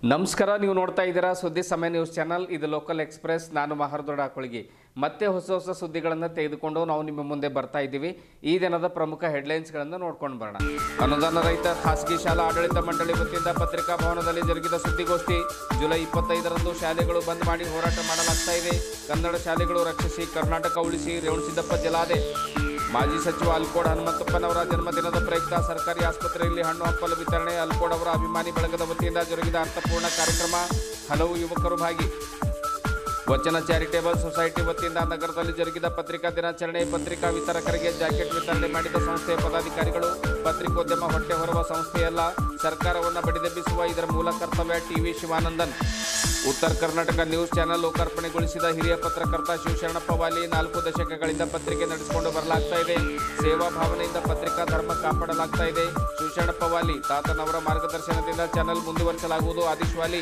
ನಮಸ್ಕಾರ ನೀವು ನೋಡ್ತಾ ಇದ್ದೀರಾ ಸುದ್ದಿ ಸಮಯ ನ್ಯೂಸ್ ಚಾನಲ್ ಇದು ಲೋಕಲ್ ಎಕ್ಸ್ಪ್ರೆಸ್ ನಾನು ಮಹರ್ದೊಡ ಹಾಕೊಳಗಿ ಮತ್ತೆ ಹೊಸ ಹೊಸ ಸುದ್ದಿಗಳನ್ನು ತೆಗೆದುಕೊಂಡು ನಾವು ನಿಮ್ಮ ಮುಂದೆ ಬರ್ತಾ ಇದ್ದೀವಿ ಈ ದಿನದ ಪ್ರಮುಖ ಹೆಡ್ಲೈನ್ಸ್ಗಳನ್ನು ನೋಡ್ಕೊಂಡು ಬರೋಣ ಅನುದಾನ ರಹಿತ ಖಾಸಗಿ ಶಾಲಾ ಆಡಳಿತ ಮಂಡಳಿ ವತಿಯಿಂದ ಪತ್ರಿಕಾ ಭವನದಲ್ಲಿ ಜರುಗಿದ ಸುದ್ದಿಗೋಷ್ಠಿ ಜುಲೈ ಇಪ್ಪತ್ತೈದರಂದು ಶಾಲೆಗಳು ಬಂದ್ ಮಾಡಿ ಹೋರಾಟ ಮಾಡಲಾಗ್ತಾ ಇದೆ ಕನ್ನಡ ಶಾಲೆಗಳು ರಕ್ಷಿಸಿ ಕರ್ನಾಟಕ ಉಳಿಸಿ ರೇವಣಸಿದ್ದಪ್ಪ ಜಲಾದೆ ಮಾಜಿ ಸಚಿವ ಅಲ್ಕೋಡ್ ಹನುಮಂತಪ್ಪನವರ ಜನ್ಮದಿನದ ಪ್ರಯುಕ್ತ ಸರ್ಕಾರಿ ಆಸ್ಪತ್ರೆಯಲ್ಲಿ ಹಣ್ಣು ಹಂಪಲು ವಿತರಣೆ ಅಲ್ಕೋಡ್ ಅವರ ಅಭಿಮಾನಿ ಬಳಗದ ವತಿಯಿಂದ ಜರುಗಿದ ಅರ್ಥಪೂರ್ಣ ಕಾರ್ಯಕ್ರಮ ಹಲವು ಯುವಕರು ಭಾಗಿ ವಚನ ಚಾರಿಟೇಬಲ್ ಸೊಸೈಟಿ ವತಿಯಿಂದ ನಗರದಲ್ಲಿ ಜರುಗಿದ ಪತ್ರಿಕಾ ದಿನಾಚರಣೆ ಪತ್ರಿಕಾ ವಿತರಕರಿಗೆ ಜಾಕೆಟ್ ವಿತರಣೆ ಮಾಡಿದ ಸಂಸ್ಥೆಯ ಪದಾಧಿಕಾರಿಗಳು ಪತ್ರಿಕೋದ್ಯಮ ಹೊಟ್ಟೆ ಹೊರುವ ಸಂಸ್ಥೆಯಲ್ಲ ಸರ್ಕಾರವನ್ನು ಬಡಿದೆಬ್ಬಿಸುವ ಇದರ ಮೂಲ ಕರ್ತವ್ಯ ಟಿವಿ ಶಿವಾನಂದನ್ ಉತ್ತರ ಕರ್ನಾಟಕ ನ್ಯೂಸ್ ಚಾನೆಲ್ ಲೋಕಾರ್ಪಣೆಗೊಳಿಸಿದ ಹಿರಿಯ ಪತ್ರಕರ್ತ ಶಿವಶರಣಪ್ಪ ವಾಲಿ ನಾಲ್ಕು ದಶಕಗಳಿಂದ ಪತ್ರಿಕೆ ನಡೆಸಿಕೊಂಡು ಬರಲಾಗ್ತಾ ಇದೆ ಸೇವಾ ಭಾವನೆಯಿಂದ ಪತ್ರಿಕಾ ಧರ್ಮ ಕಾಪಾಡಲಾಗ್ತಾ ಇದೆ ಶಿವಶರಣಪ್ಪ ವಾಲಿ ತಾತನವರ ಮಾರ್ಗದರ್ಶನದಿಂದ ಚಾನೆಲ್ ಮುಂದುವರಿಸಲಾಗುವುದು ಆದಿಶ್ ವಾಲಿ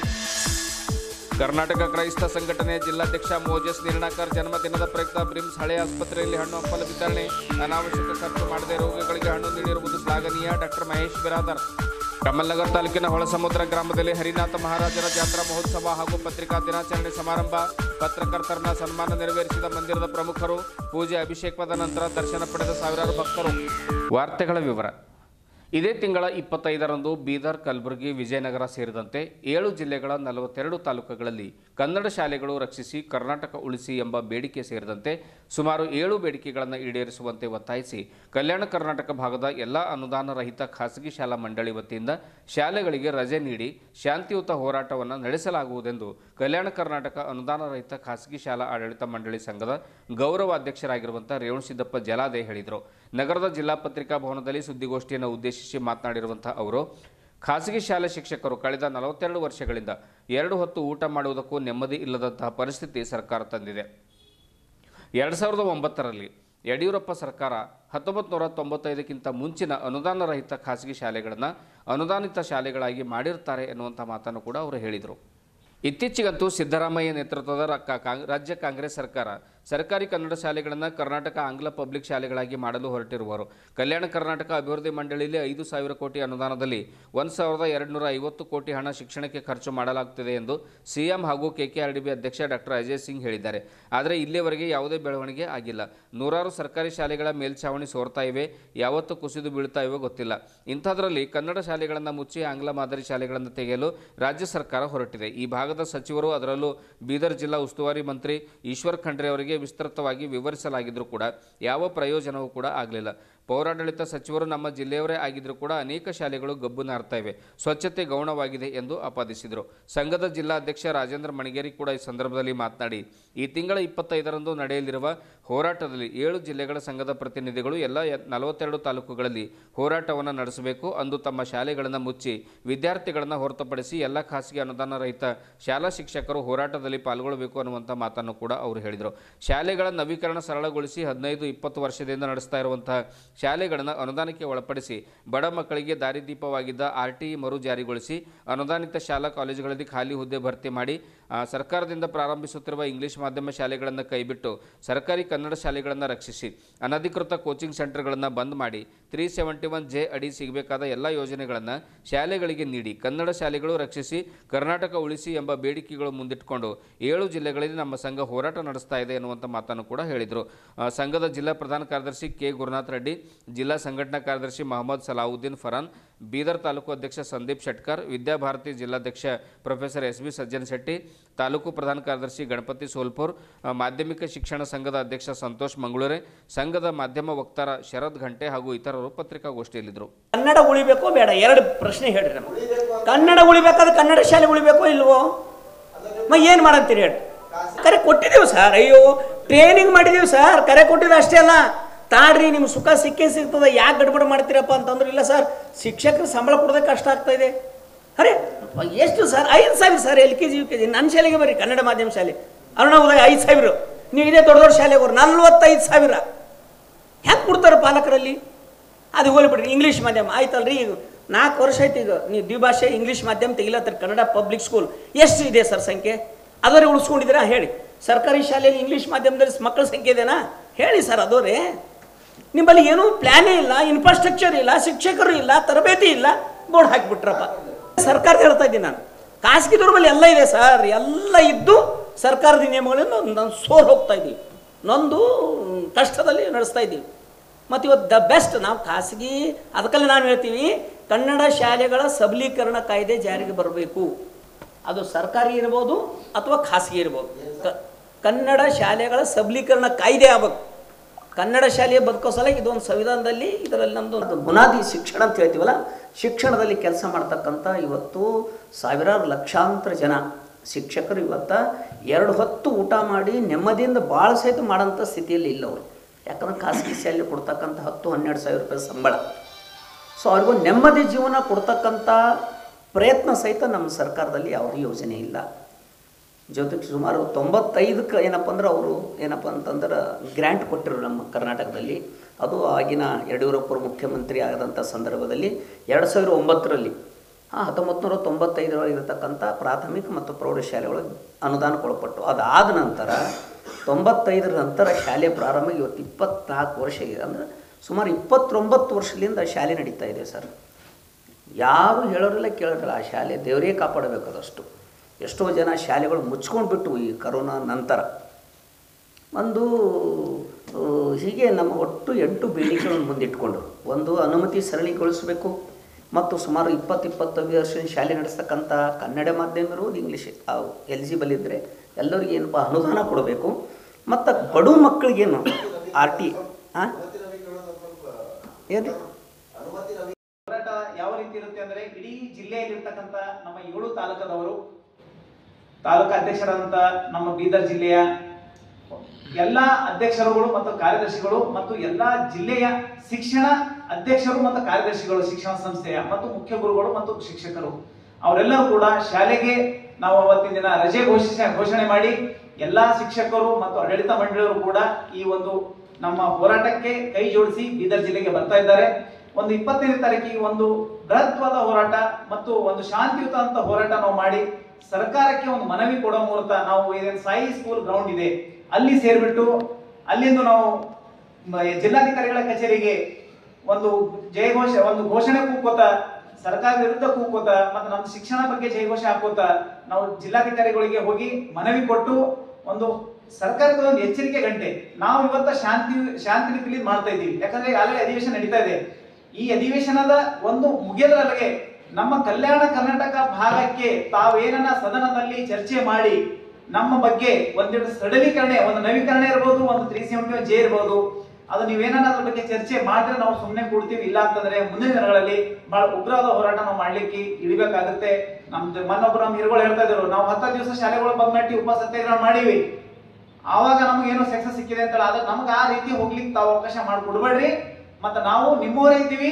ಕರ್ನಾಟಕ ಕ್ರೈಸ್ತ ಸಂಘಟನೆಯ ಜಿಲ್ಲಾಧ್ಯಕ್ಷ ಮೋಜಸ್ ನಿರ್ಣಾಕರ್ ಜನ್ಮದಿನದ ಪ್ರಯುಕ್ತ ಬ್ರಿಮ್ಸ್ ಹಳೆ ಆಸ್ಪತ್ರೆಯಲ್ಲಿ ಹಣ್ಣು ಹಂಪಲು ವಿತರಣೆ ಅನಾವಶ್ಯಕ ಖರ್ಚು ಮಾಡದೆ ರೋಗಿಗಳಿಗೆ ಹಣ್ಣು ನೀಡಿರುವುದು ಶ್ಲಾಘನೀಯ ಡಾಕ್ಟರ್ ಮಹೇಶ್ ಬಿರಾದರ್ ಕಮಲ್ನಗರ್ ತಾಲೂಕಿನ ಹೊಳಸಮುದ್ರ ಗ್ರಾಮದಲ್ಲಿ ಹರಿನಾಥ ಮಹಾರಾಜರ ಜಾತ್ರಾ ಮಹೋತ್ಸವ ಹಾಗೂ ಪತ್ರಿಕಾ ದಿನಾಚರಣೆ ಸಮಾರಂಭ ಪತ್ರಕರ್ತರನ್ನ ಸನ್ಮಾನ ನೆರವೇರಿಸಿದ ಮಂದಿರದ ಪ್ರಮುಖರು ಪೂಜೆ ಅಭಿಷೇಕವಾದ ನಂತರ ದರ್ಶನ ಪಡೆದ ಸಾವಿರಾರು ಭಕ್ತರು ವಾರ್ತೆಗಳ ವಿವರ ಇದೇ ತಿಂಗಳ ಇಪ್ಪತ್ತೈದರಂದು ಬೀದರ್ ಕಲಬುರಗಿ ವಿಜಯನಗರ ಸೇರಿದಂತೆ ಏಳು ಜಿಲ್ಲೆಗಳ ನಲವತ್ತೆರಡು ತಾಲೂಕುಗಳಲ್ಲಿ ಕನ್ನಡ ಶಾಲೆಗಳು ರಕ್ಷಿಸಿ ಕರ್ನಾಟಕ ಉಳಿಸಿ ಎಂಬ ಬೇಡಿಕೆ ಸೇರಿದಂತೆ ಸುಮಾರು ಏಳು ಬೇಡಿಕೆಗಳನ್ನು ಈಡೇರಿಸುವಂತೆ ಒತ್ತಾಯಿಸಿ ಕಲ್ಯಾಣ ಕರ್ನಾಟಕ ಭಾಗದ ಎಲ್ಲ ಅನುದಾನ ರಹಿತ ಖಾಸಗಿ ಶಾಲಾ ಮಂಡಳಿ ವತಿಯಿಂದ ಶಾಲೆಗಳಿಗೆ ರಜೆ ನೀಡಿ ಶಾಂತಿಯುತ ಹೋರಾಟವನ್ನು ನಡೆಸಲಾಗುವುದೆಂದು ಕಲ್ಯಾಣ ಕರ್ನಾಟಕ ಅನುದಾನ ರಹಿತ ಖಾಸಗಿ ಶಾಲಾ ಆಡಳಿತ ಮಂಡಳಿ ಸಂಘದ ಗೌರವಾಧ್ಯಕ್ಷರಾಗಿರುವಂಥ ರೇವಣಸಿದ್ದಪ್ಪ ಜಲಾದೆ ಹೇಳಿದರು ನಗರದ ಜಿಲ್ಲಾ ಪತ್ರಿಕಾ ಭವನದಲ್ಲಿ ಸುದ್ದಿಗೋಷ್ಠಿಯನ್ನು ಉದ್ದೇಶಿಸಿ ಮಾತನಾಡಿರುವಂಥ ಅವರು ಖಾಸಗಿ ಶಾಲೆ ಶಿಕ್ಷಕರು ಕಳೆದ ನಲವತ್ತೆರಡು ವರ್ಷಗಳಿಂದ ಎರಡು ಹೊತ್ತು ಊಟ ಮಾಡುವುದಕ್ಕೂ ನೆಮ್ಮದಿ ಇಲ್ಲದಂತಹ ಪರಿಸ್ಥಿತಿ ಸರ್ಕಾರ ತಂದಿದೆ ಎರಡು ಸಾವಿರದ ಒಂಬತ್ತರಲ್ಲಿ ಯಡಿಯೂರಪ್ಪ ಸರ್ಕಾರ ಹತ್ತೊಂಬತ್ತು ನೂರ ತೊಂಬತ್ತೈದಕ್ಕಿಂತ ಮುಂಚಿನ ಅನುದಾನ ರಹಿತ ಖಾಸಗಿ ಶಾಲೆಗಳನ್ನು ಅನುದಾನಿತ ಶಾಲೆಗಳಾಗಿ ಮಾಡಿರ್ತಾರೆ ಎನ್ನುವಂಥ ಮಾತನ್ನು ಕೂಡ ಅವರು ಹೇಳಿದರು ಇತ್ತೀಚೆಗಂತೂ ಸಿದ್ದರಾಮಯ್ಯ ನೇತೃತ್ವದ ರ- ಕಾ- ಕಾಂಗ್- ರಾಜ್ಯ ಕಾಂಗ್ರೆಸ್ ಸರ್ಕಾರ ಸರ್ಕಾರಿ ಕನ್ನಡ ಶಾಲೆಗಳನ್ನು ಕರ್ನಾಟಕ ಆಂಗ್ಲ ಪಬ್ಲಿಕ್ ಶಾಲೆಗಳಾಗಿ ಮಾಡಲು ಹೊರಟಿರುವರು ಕಲ್ಯಾಣ ಕರ್ನಾಟಕ ಅಭಿವೃದ್ಧಿ ಮಂಡಳಿಯಲ್ಲಿ ಐದು ಸಾವಿರ ಕೋಟಿ ಅನುದಾನದಲ್ಲಿ ಒಂದು ಸಾವಿರದ ಎರಡುನೂರ ಐವತ್ತು ಕೋಟಿ ಹಣ ಶಿಕ್ಷಣಕ್ಕೆ ಖರ್ಚು ಮಾಡಲಾಗುತ್ತಿದೆ ಎಂದು ಸಿಎಂ ಹಾಗೂ ಕೆಕೆಆರ್ಡಿಬಿ ಅಧ್ಯಕ್ಷ ಡಾಕ್ಟರ್ ಅಜಯ್ ಸಿಂಗ್ ಹೇಳಿದ್ದಾರೆ ಆದರೆ ಇಲ್ಲಿಯವರೆಗೆ ಯಾವುದೇ ಬೆಳವಣಿಗೆ ಆಗಿಲ್ಲ ನೂರಾರು ಸರ್ಕಾರಿ ಶಾಲೆಗಳ ಮೇಲ್ಛಾವಣಿ ಸೋರ್ತಾ ಇವೆ ಯಾವತ್ತು ಕುಸಿದು ಬೀಳ್ತಾ ಇವೆ ಗೊತ್ತಿಲ್ಲ ಇಂಥದ್ರಲ್ಲಿ ಕನ್ನಡ ಶಾಲೆಗಳನ್ನು ಮುಚ್ಚಿ ಆಂಗ್ಲ ಮಾದರಿ ಶಾಲೆಗಳನ್ನು ತೆಗೆಯಲು ರಾಜ್ಯ ಸರ್ಕಾರ ಹೊರಟಿದೆ ಈ ಭಾಗದ ಸಚಿವರು ಅದರಲ್ಲೂ ಬೀದರ್ ಜಿಲ್ಲಾ ಉಸ್ತುವಾರಿ ಮಂತ್ರಿ ಈಶ್ವರ್ ಖಂಡ್ರೆ ಅವರಿಗೆ ವಿಸ್ತೃತವಾಗಿ ವಿವರಿಸಲಾಗಿದ್ದರೂ ಕೂಡ ಯಾವ ಪ್ರಯೋಜನವೂ ಕೂಡ ಆಗಲಿಲ್ಲ ಪೌರಾಡಳಿತ ಸಚಿವರು ನಮ್ಮ ಜಿಲ್ಲೆಯವರೇ ಆಗಿದ್ದರೂ ಕೂಡ ಅನೇಕ ಶಾಲೆಗಳು ಗಬ್ಬು ನಾರ್ತಾ ಇವೆ ಸ್ವಚ್ಛತೆ ಗೌಣವಾಗಿದೆ ಎಂದು ಆಪಾದಿಸಿದರು ಸಂಘದ ಜಿಲ್ಲಾಧ್ಯಕ್ಷ ರಾಜೇಂದ್ರ ಮಣಿಗೇರಿ ಕೂಡ ಈ ಸಂದರ್ಭದಲ್ಲಿ ಮಾತನಾಡಿ ಈ ತಿಂಗಳ ಇಪ್ಪತ್ತೈದರಂದು ನಡೆಯಲಿರುವ ಹೋರಾಟದಲ್ಲಿ ಏಳು ಜಿಲ್ಲೆಗಳ ಸಂಘದ ಪ್ರತಿನಿಧಿಗಳು ಎಲ್ಲ ಯ- ನಲವತ್ತೆರಡು ತಾಲೂಕುಗಳಲ್ಲಿ ಹೋರಾಟವನ್ನು ನಡೆಸಬೇಕು ಅಂದು ತಮ್ಮ ಶಾಲೆಗಳನ್ನು ಮುಚ್ಚಿ ವಿದ್ಯಾರ್ಥಿಗಳನ್ನು ಹೊರತುಪಡಿಸಿ ಎಲ್ಲ ಖಾಸಗಿ ಅನುದಾನ ರಹಿತ ಶಾಲಾ ಶಿಕ್ಷಕರು ಹೋರಾಟದಲ್ಲಿ ಪಾಲ್ಗೊಳ್ಳಬೇಕು ಅನ್ನುವಂಥ ಮಾತನ್ನು ಕೂಡ ಅವರು ಹೇಳಿದರು ಶಾಲೆಗಳ ನವೀಕರಣ ಸರಳಗೊಳಿಸಿ ಹದಿನೈದು ಇಪ್ಪತ್ತು ವರ್ಷದಿಂದ ನಡೆಸ್ತಾ ಇರುವಂತಹ ಶಾಲೆಗಳನ್ನು ಅನುದಾನಕ್ಕೆ ಒಳಪಡಿಸಿ ಬಡ ಮಕ್ಕಳಿಗೆ ದಾರಿದೀಪವಾಗಿದ್ದ ಆರ್ ಟಿ ಮರು ಜಾರಿಗೊಳಿಸಿ ಅನುದಾನಿತ ಶಾಲಾ ಕಾಲೇಜುಗಳಲ್ಲಿ ಖಾಲಿ ಹುದ್ದೆ ಭರ್ತಿ ಮಾಡಿ ಆ, ಸರ್ಕಾರದಿಂದ ಪ್ರಾರಂಭಿಸುತ್ತಿರುವ ಇಂಗ್ಲಿಷ್ ಮಾಧ್ಯಮ ಶಾಲೆಗಳನ್ನು ಕೈಬಿಟ್ಟು ಸರ್ಕಾರಿ ಕನ್ನಡ ಶಾಲೆಗಳನ್ನು ರಕ್ಷಿಸಿ ಅನಧಿಕೃತ ಕೋಚಿಂಗ್ ಸೆಂಟರ್ಗಳನ್ನು ಬಂದ್ ಮಾಡಿ ತ್ರೀ ಸೆವೆಂಟಿ ಒನ್ ಜೆ ಅಡಿ ಸಿಗಬೇಕಾದ ಎಲ್ಲ ಯೋಜನೆಗಳನ್ನು ಶಾಲೆಗಳಿಗೆ ನೀಡಿ ಕನ್ನಡ ಶಾಲೆಗಳು ರಕ್ಷಿಸಿ ಕರ್ನಾಟಕ ಉಳಿಸಿ ಎಂಬ ಬೇಡಿಕೆಗಳು ಮುಂದಿಟ್ಟುಕೊಂಡು ಏಳು ಜಿಲ್ಲೆಗಳಲ್ಲಿ ನಮ್ಮ ಸಂಘ ಹೋರಾಟ ನಡೆಸ್ತಾ ಇದೆ ಎನ್ನುವಂಥ ಮಾತನ್ನು ಕೂಡ ಹೇಳಿದರು ಆ, ಸಂಘದ ಜಿಲ್ಲಾ ಪ್ರಧಾನ ಕಾರ್ಯದರ್ಶಿ ಕೆ ಗುರುನಾಥ್ ರೆಡ್ಡಿ ಜಿಲ್ಲಾ ಸಂಘಟನಾ ಕಾರ್ಯದರ್ಶಿ ಮೊಹಮ್ಮದ್ ಸಲಾವುದ್ದೀನ್ ಫರಾನ್ ಬೀದರ್ ತಾಲೂಕು ಅಧ್ಯಕ್ಷ ಸಂದೀಪ್ ಶೆಟ್ಕರ್ ವಿದ್ಯಾಭಾರತಿ ಜಿಲ್ಲಾಧ್ಯಕ್ಷ professor S B Sajjan Shetty ತಾಲೂಕು ಪ್ರಧಾನ ಕಾರ್ಯದರ್ಶಿ ಗಣಪತಿ ಸೋಲ್ಪುರ್ ಆ, ಮಾಧ್ಯಮಿಕ ಶಿಕ್ಷಣ ಸಂಘದ ಅಧ್ಯಕ್ಷ ಸಂತೋಷ್ ಮಂಗಳೂರೆ ಸಂಘದ ಮಾಧ್ಯಮ ವಕ್ತಾರ ಶರದ್ ಘಂಟೆ ಹಾಗೂ ಇತರರು ಪತ್ರಿಕಾಗೋಷ್ಠಿಯಲ್ಲಿದ್ದರು ಕನ್ನಡ ಉಳಿಬೇಕೋ ಬೇಡ ಎರಡು ಪ್ರಶ್ನೆ ಹೇಳ್ರಿ ನಮ್ಗೆ ಕನ್ನಡ ಉಳಿಬೇಕಾದ್ರೆ ಕನ್ನಡ ಶಾಲೆ ಉಳಿಬೇಕೋ ಇಲ್ವೋ ಮ ಏನು ಮಾಡಂತೀರಿ ಹೇಳಿ ಕರೆ ಕೊಟ್ಟಿದ್ದೀವಿ ಸರ್ ಅಯ್ಯೋ ಟ್ರೈನಿಂಗ್ ಮಾಡಿದ್ದೀವಿ ಸರ್ ಕರೆ ಕೊಟ್ಟಿದ್ದು ಅಷ್ಟೇ ಅಲ್ಲ ತಾಡ್ರಿ ನಿಮ್ಮ ಸುಖ ಸಿಕ್ಕೇ ಸಿಗ್ತದೆ ಯಾಕೆ ಗಡ್ಬಡ ಮಾಡ್ತೀರಪ್ಪ ಅಂತಂದ್ರೆ ಇಲ್ಲ ಸರ್ ಶಿಕ್ಷಕರು ಸಂಬಳ ಕೊಡೋದಕ್ಕೆ ಕಷ್ಟ ಆಗ್ತಾ ಇದೆ ಅರೆ ಎಷ್ಟು ಸರ್ ಐದು ಸಾವಿರ sir L K G U K G ನನ್ನ ಶಾಲೆಗೆ ಬರ್ರಿ ಕನ್ನಡ ಮಾಧ್ಯಮ ಶಾಲೆ ಅರುಣ ಉದಯ ಐದು ಸಾವಿರ ನೀವು ಇದೇ ದೊಡ್ಡ ದೊಡ್ಡ ಶಾಲೆಗೆ ಹೋಗ್ರಿ ನಲ್ವತ್ತೈದು ಸಾವಿರ ಹೆಂಗೆ ಕೊಡ್ತಾರೆ ಪಾಲಕರಲ್ಲಿ ಅದು ಹೋಗ್ಬಿಡ್ರಿ ಇಂಗ್ಲೀಷ್ ಮಾಧ್ಯಮ ಆಯ್ತಲ್ರಿ ಈಗ ನಾಲ್ಕು ವರ್ಷ ಆಯ್ತು ಈಗ ನೀವು ದ್ವಿಭಾಷೆ ಇಂಗ್ಲೀಷ್ ಮಾಧ್ಯಮ ತೆಗಿಲತ್ತರ ಕನ್ನಡ ಪಬ್ಲಿಕ್ ಸ್ಕೂಲ್ ಎಷ್ಟು ಇದೆ ಸರ್ ಸಂಖ್ಯೆ ಅದರೇ ಉಳಿಸ್ಕೊಂಡಿದ್ದೀರಾ ಹೇಳಿ ಸರ್ಕಾರಿ ಶಾಲೆಯಲ್ಲಿ ಇಂಗ್ಲೀಷ್ ಮಾಧ್ಯಮದಲ್ಲಿ ಮಕ್ಕಳ ಸಂಖ್ಯೆ ಇದೆನಾ ಹೇಳಿ ಸರ್ ಅದೋರೇ ನಿಮ್ಮಲ್ಲಿ ಏನೂ ಪ್ಲ್ಯಾನೇ ಇಲ್ಲ ಇನ್ಫ್ರಾಸ್ಟ್ರಕ್ಚರ್ ಇಲ್ಲ ಶಿಕ್ಷಕರು ಇಲ್ಲ ತರಬೇತಿ ಇಲ್ಲ ಬೋರ್ಡ್ ಹಾಕಿಬಿಟ್ರಪ್ಪ ಸರ್ಕಾರದ ಹೇಳ್ತಾ ಇದ್ದೀನಿ ನಾನು ಖಾಸಗಿದವ್ರ ಮೇಲೆ ಎಲ್ಲ ಇದೆ ಸರ್ ಎಲ್ಲ ಇದ್ದು ಸರ್ಕಾರದ ನಿಯಮಗಳಿಂದ ನಾನು ಸೋರ್ ಹೋಗ್ತಾ ಇದ್ದೀವಿ ನೊಂದು ಕಷ್ಟದಲ್ಲಿ ನಡೆಸ್ತಾ ಇದ್ದೀವಿ ಮತ್ತು ಇವತ್ತು ದ ಬೆಸ್ಟ್ ನಾವು ಖಾಸಗಿ ಅದಕ್ಕಲ್ಲಿ ನಾನು ಹೇಳ್ತೀವಿ ಕನ್ನಡ ಶಾಲೆಗಳ ಸಬಲೀಕರಣ ಕಾಯ್ದೆ ಜಾರಿಗೆ ಬರಬೇಕು ಅದು ಸರ್ಕಾರಿ ಇರ್ಬೋದು ಅಥವಾ ಖಾಸಗಿ ಇರ್ಬೋದು ಕ- ಕನ್ನಡ ಶಾಲೆಗಳ ಸಬಲೀಕರಣ ಕಾಯ್ದೆ ಆಗ್ಬೇಕು ಕನ್ನಡ ಶಾಲೆಯ ಬದುಕೋ ಸಲ ಇದೊಂದು ಸಂವಿಧಾನದಲ್ಲಿ ಇದರಲ್ಲಿ ನಮ್ಮದು ಒಂದು ಬುನಾದಿ ಶಿಕ್ಷಣ ಅಂತ ಹೇಳ್ತೀವಲ್ಲ ಶಿಕ್ಷಣದಲ್ಲಿ ಕೆಲಸ ಮಾಡ್ತಕ್ಕಂಥ ಇವತ್ತು ಸಾವಿರಾರು ಲಕ್ಷಾಂತರ ಜನ ಶಿಕ್ಷಕರು ಇವತ್ತ ಎರಡು ಹೊತ್ತು ಊಟ ಮಾಡಿ ನೆಮ್ಮದಿಯಿಂದ ಭಾಳ ಸಹಿತ ಮಾಡೋಂಥ ಸ್ಥಿತಿಯಲ್ಲಿ ಇಲ್ಲ ಅವರು ಯಾಕಂದ್ರೆ ಖಾಸಗಿ ಶಾಲೆ ಕೊಡ್ತಕ್ಕಂಥ ಹತ್ತು ಹನ್ನೆರಡು ಸಾವಿರ ರೂಪಾಯಿ ಸಂಬಳ ಸೊ ಅವ್ರಿಗೂ ನೆಮ್ಮದಿ ಜೀವನ ಕೊಡ್ತಕ್ಕಂಥ ಪ್ರಯತ್ನ ಸಹಿತ ನಮ್ಮ ಸರ್ಕಾರದಲ್ಲಿ ಯಾವುದೇ ಯೋಜನೆ ಇಲ್ಲ ಜೊತೆಗೆ ಸುಮಾರು ತೊಂಬತ್ತೈದಕ್ಕೆ ಏನಪ್ಪ ಅಂದ್ರೆ ಅವರು ಏನಪ್ಪ ಅಂತಂದ್ರೆ ಗ್ರ್ಯಾಂಟ್ ಕೊಟ್ಟರು ನಮ್ಮ ಕರ್ನಾಟಕದಲ್ಲಿ ಅದು ಆಗಿನ ಯಡಿಯೂರಪ್ಪರು ಮುಖ್ಯಮಂತ್ರಿ ಆದಂಥ ಸಂದರ್ಭದಲ್ಲಿ ಎರಡು ಸಾವಿರ ಒಂಬತ್ತರಲ್ಲಿ ಹತ್ತೊಂಬತ್ತು ನೂರ ತೊಂಬತ್ತೈದರೊಳಗಿರತಕ್ಕಂಥ ಪ್ರಾಥಮಿಕ ಮತ್ತು ಪ್ರೌಢಶಾಲೆಗಳು ಅನುದಾನಕ್ಕೊಳಪಟ್ಟು ಅದಾದ ನಂತರ ತೊಂಬತ್ತೈದರ ನಂತರ ಶಾಲೆ ಪ್ರಾರಂಭ ಇವತ್ತು ಇಪ್ಪತ್ನಾಲ್ಕು ವರ್ಷ ಇದೆ ಅಂದರೆ ಸುಮಾರು ಇಪ್ಪತ್ತೊಂಬತ್ತು ವರ್ಷದಿಂದ ಶಾಲೆ ನಡೀತಾ ಇದೆ ಸರ್ ಯಾರು ಹೇಳೋರಿಲ್ಲ ಕೇಳೋರಿಲ್ಲ ಆ ಶಾಲೆ ದೇವರೇ ಕಾಪಾಡಬೇಕು ಅದಷ್ಟು ಎಷ್ಟೋ ಜನ ಶಾಲೆಗಳು ಮುಚ್ಕೊಂಡು ಬಿಟ್ಟು ಈ ಕರೋನಾ ನಂತರ ಒಂದು ಆ, ಹೀಗೆ ನಮ್ಮ ಒಟ್ಟು ಎಂಟು ಬೇಡಿಕೆಗಳನ್ನು ಮುಂದಿಟ್ಕೊಂಡ್ರು ಒಂದು ಅನುಮತಿ ಸರಳೀಗೊಳಿಸಬೇಕು ಮತ್ತು ಸುಮಾರು ಇಪ್ಪತ್ತು ಇಪ್ಪತ್ತೈದು ವರ್ಷ ಶಾಲೆ ನಡೆಸ್ತಕ್ಕಂಥ ಕನ್ನಡ ಮಾಧ್ಯಮ ಇರುವುದು ಇಂಗ್ಲೀಷ್ ಎಲಿಜಿಬಲ್ ಇದ್ದರೆ ಎಲ್ಲರಿಗೂ ಏನಪ್ಪ ಅನುದಾನ ಕೊಡಬೇಕು ಮತ್ತು ಬಡ ಮಕ್ಕಳಿಗೇನು ಆರ್ ಟಿ ಹಾಂ ಏನು ಹೋರಾಟ ಯಾವ ರೀತಿ ಇರುತ್ತೆ ಅಂದ್ರೆ ಇಡೀ ಜಿಲ್ಲೆಯಲ್ಲಿರ್ತಕ್ಕಂಥ ನಮ್ಮ ಏಳು ತಾಲೂಕದವರು ತಾಲೂಕಾ ಅಧ್ಯಕ್ಷರಾದಂತ ನಮ್ಮ ಬೀದರ್ ಜಿಲ್ಲೆಯ ಎಲ್ಲಾ ಅಧ್ಯಕ್ಷರುಗಳು ಮತ್ತು ಕಾರ್ಯದರ್ಶಿಗಳು ಮತ್ತು ಎಲ್ಲಾ ಜಿಲ್ಲೆಯ ಶಿಕ್ಷಣ ಅಧ್ಯಕ್ಷರು ಮತ್ತು ಕಾರ್ಯದರ್ಶಿಗಳು ಶಿಕ್ಷಣ ಸಂಸ್ಥೆಯ ಮತ್ತು ಮುಖ್ಯ ಗುರುಗಳು ಮತ್ತು ಶಿಕ್ಷಕರು ಅವರೆಲ್ಲರೂ ಕೂಡ ಶಾಲೆಗೆ ನಾವು ಅವತ್ತಿನ ದಿನ ರಜೆ ಘೋಷಿಸ ಘೋಷಣೆ ಮಾಡಿ ಎಲ್ಲಾ ಶಿಕ್ಷಕರು ಮತ್ತು ಆಡಳಿತ ಮಂಡಳಿಯವರು ಕೂಡ ಈ ಒಂದು ನಮ್ಮ ಹೋರಾಟಕ್ಕೆ ಕೈ ಜೋಡಿಸಿ ಬೀದರ್ ಜಿಲ್ಲೆಗೆ ಬರ್ತಾ ಇದ್ದಾರೆ ಒಂದು ಇಪ್ಪತ್ತೈದನೇ ತಾರೀಕಿಗೆ ಒಂದು ಬೃಹತ್ವಾದ ಹೋರಾಟ ಮತ್ತು ಒಂದು ಶಾಂತಿಯುತ ಅಂತ ಹೋರಾಟ ನಾವು ಮಾಡಿ ಸರ್ಕಾರಕ್ಕೆ ಒಂದು ಮನವಿ ಕೊಡೋ ಮೂಲಕ ನಾವು ಇದೇನು ಸಾಯಿ ಸ್ಕೂಲ್ ಗ್ರೌಂಡ್ ಇದೆ ಅಲ್ಲಿ ಸೇರ್ಬಿಟ್ಟು ಅಲ್ಲಿಂದ ನಾವು ಮ- ಜಿಲ್ಲಾಧಿಕಾರಿಗಳ ಕಚೇರಿಗೆ ಒಂದು ಜಯಘೋಷ ಒಂದು ಘೋಷಣೆ ಕೂಕೋತ ಸರ್ಕಾರ ವಿರುದ್ಧ ಕೂಕೋತ ಮತ್ತು ನಮ್ಮ ಶಿಕ್ಷಣ ಬಗ್ಗೆ ಜಯಘೋಷ ಹಾಕೋತ ನಾವು ಜಿಲ್ಲಾಧಿಕಾರಿಗಳಿಗೆ ಹೋಗಿ ಮನವಿ ಕೊಟ್ಟು ಒಂದು ಸರ್ಕಾರದ ಒಂದು ಎಚ್ಚರಿಕೆ ಗಂಟೆ ನಾವು ಇವತ್ತ ಶಾಂತಿ ಶಾಂತಿ ರೀತಿಯಲ್ಲಿ ಮಾಡ್ತಾ ಇದ್ದೀವಿ ಯಾಕಂದ್ರೆ ಈಗಾಗಲೇ ಅಧಿವೇಶನ ನಡೀತಾ ಇದೆ ಈ ಅಧಿವೇಶನದ ಒಂದು ಮುಗಿಯದ್ರೊಳಗೆ ನಮ್ಮ ಕಲ್ಯಾಣ ಕರ್ನಾಟಕ ಭಾಗಕ್ಕೆ ತಾವೇನನ್ನ ಸದನದಲ್ಲಿ ಚರ್ಚೆ ಮಾಡಿ ನಮ್ಮ ಬಗ್ಗೆ ಒಂದೆರಡು ಸಡಲೀಕರಣ ಒಂದು ನವೀಕರಣ ಇರ್ಬೋದು ಒಂದು ತ್ರೀ ಸೆವೆಂಟಿ ಜೆ ಇರ್ಬೋದು ಅದು ನೀವೇನನ್ನ ಅದ್ರ ಬಗ್ಗೆ ಚರ್ಚೆ ಮಾಡಿದ್ರೆ ನಾವು ಸುಮ್ಮನೆ ಕೂಡ್ತೀವಿ ಇಲ್ಲ ಅಂತಂದ್ರೆ ಮುಂದಿನ ದಿನಗಳಲ್ಲಿ ಬಹಳ ಉಗ್ರವಾದ ಹೋರಾಟ ನಾವು ಮಾಡ್ಲಿಕ್ಕೆ ಇಳಿಬೇಕಾಗುತ್ತೆ ನಮ್ದು ಮೊನ್ನೊಬ್ರು ನಮ್ಮ ಹಿರುಗಳು ಹೇಳ್ತಾ ಇದ್ರು ನಾವು ಹತ್ತ ದಿವಸ ಶಾಲೆಗಳು ಬಂದ್ ಮಾಡಿ ಉಪ ಸತ್ಯಾಗ್ರಹ ಮಾಡೀವಿ ಆವಾಗ ನಮ್ಗೆ ಏನೋ ಸಕ್ಸಸ್ ಸಿಕ್ಕಿದೆ ಅಂತ ಆದ್ರೆ ನಮ್ಗೆ ಆ ರೀತಿ ಹೋಗ್ಲಿಕ್ಕೆ ತಾವು ಅವಕಾಶ ಮಾಡಿಕೊಡ್ಬೇಡ್ರಿ ಮತ್ತೆ ನಾವು ನಿಮ್ಮವರೇ ಇದ್ದೀವಿ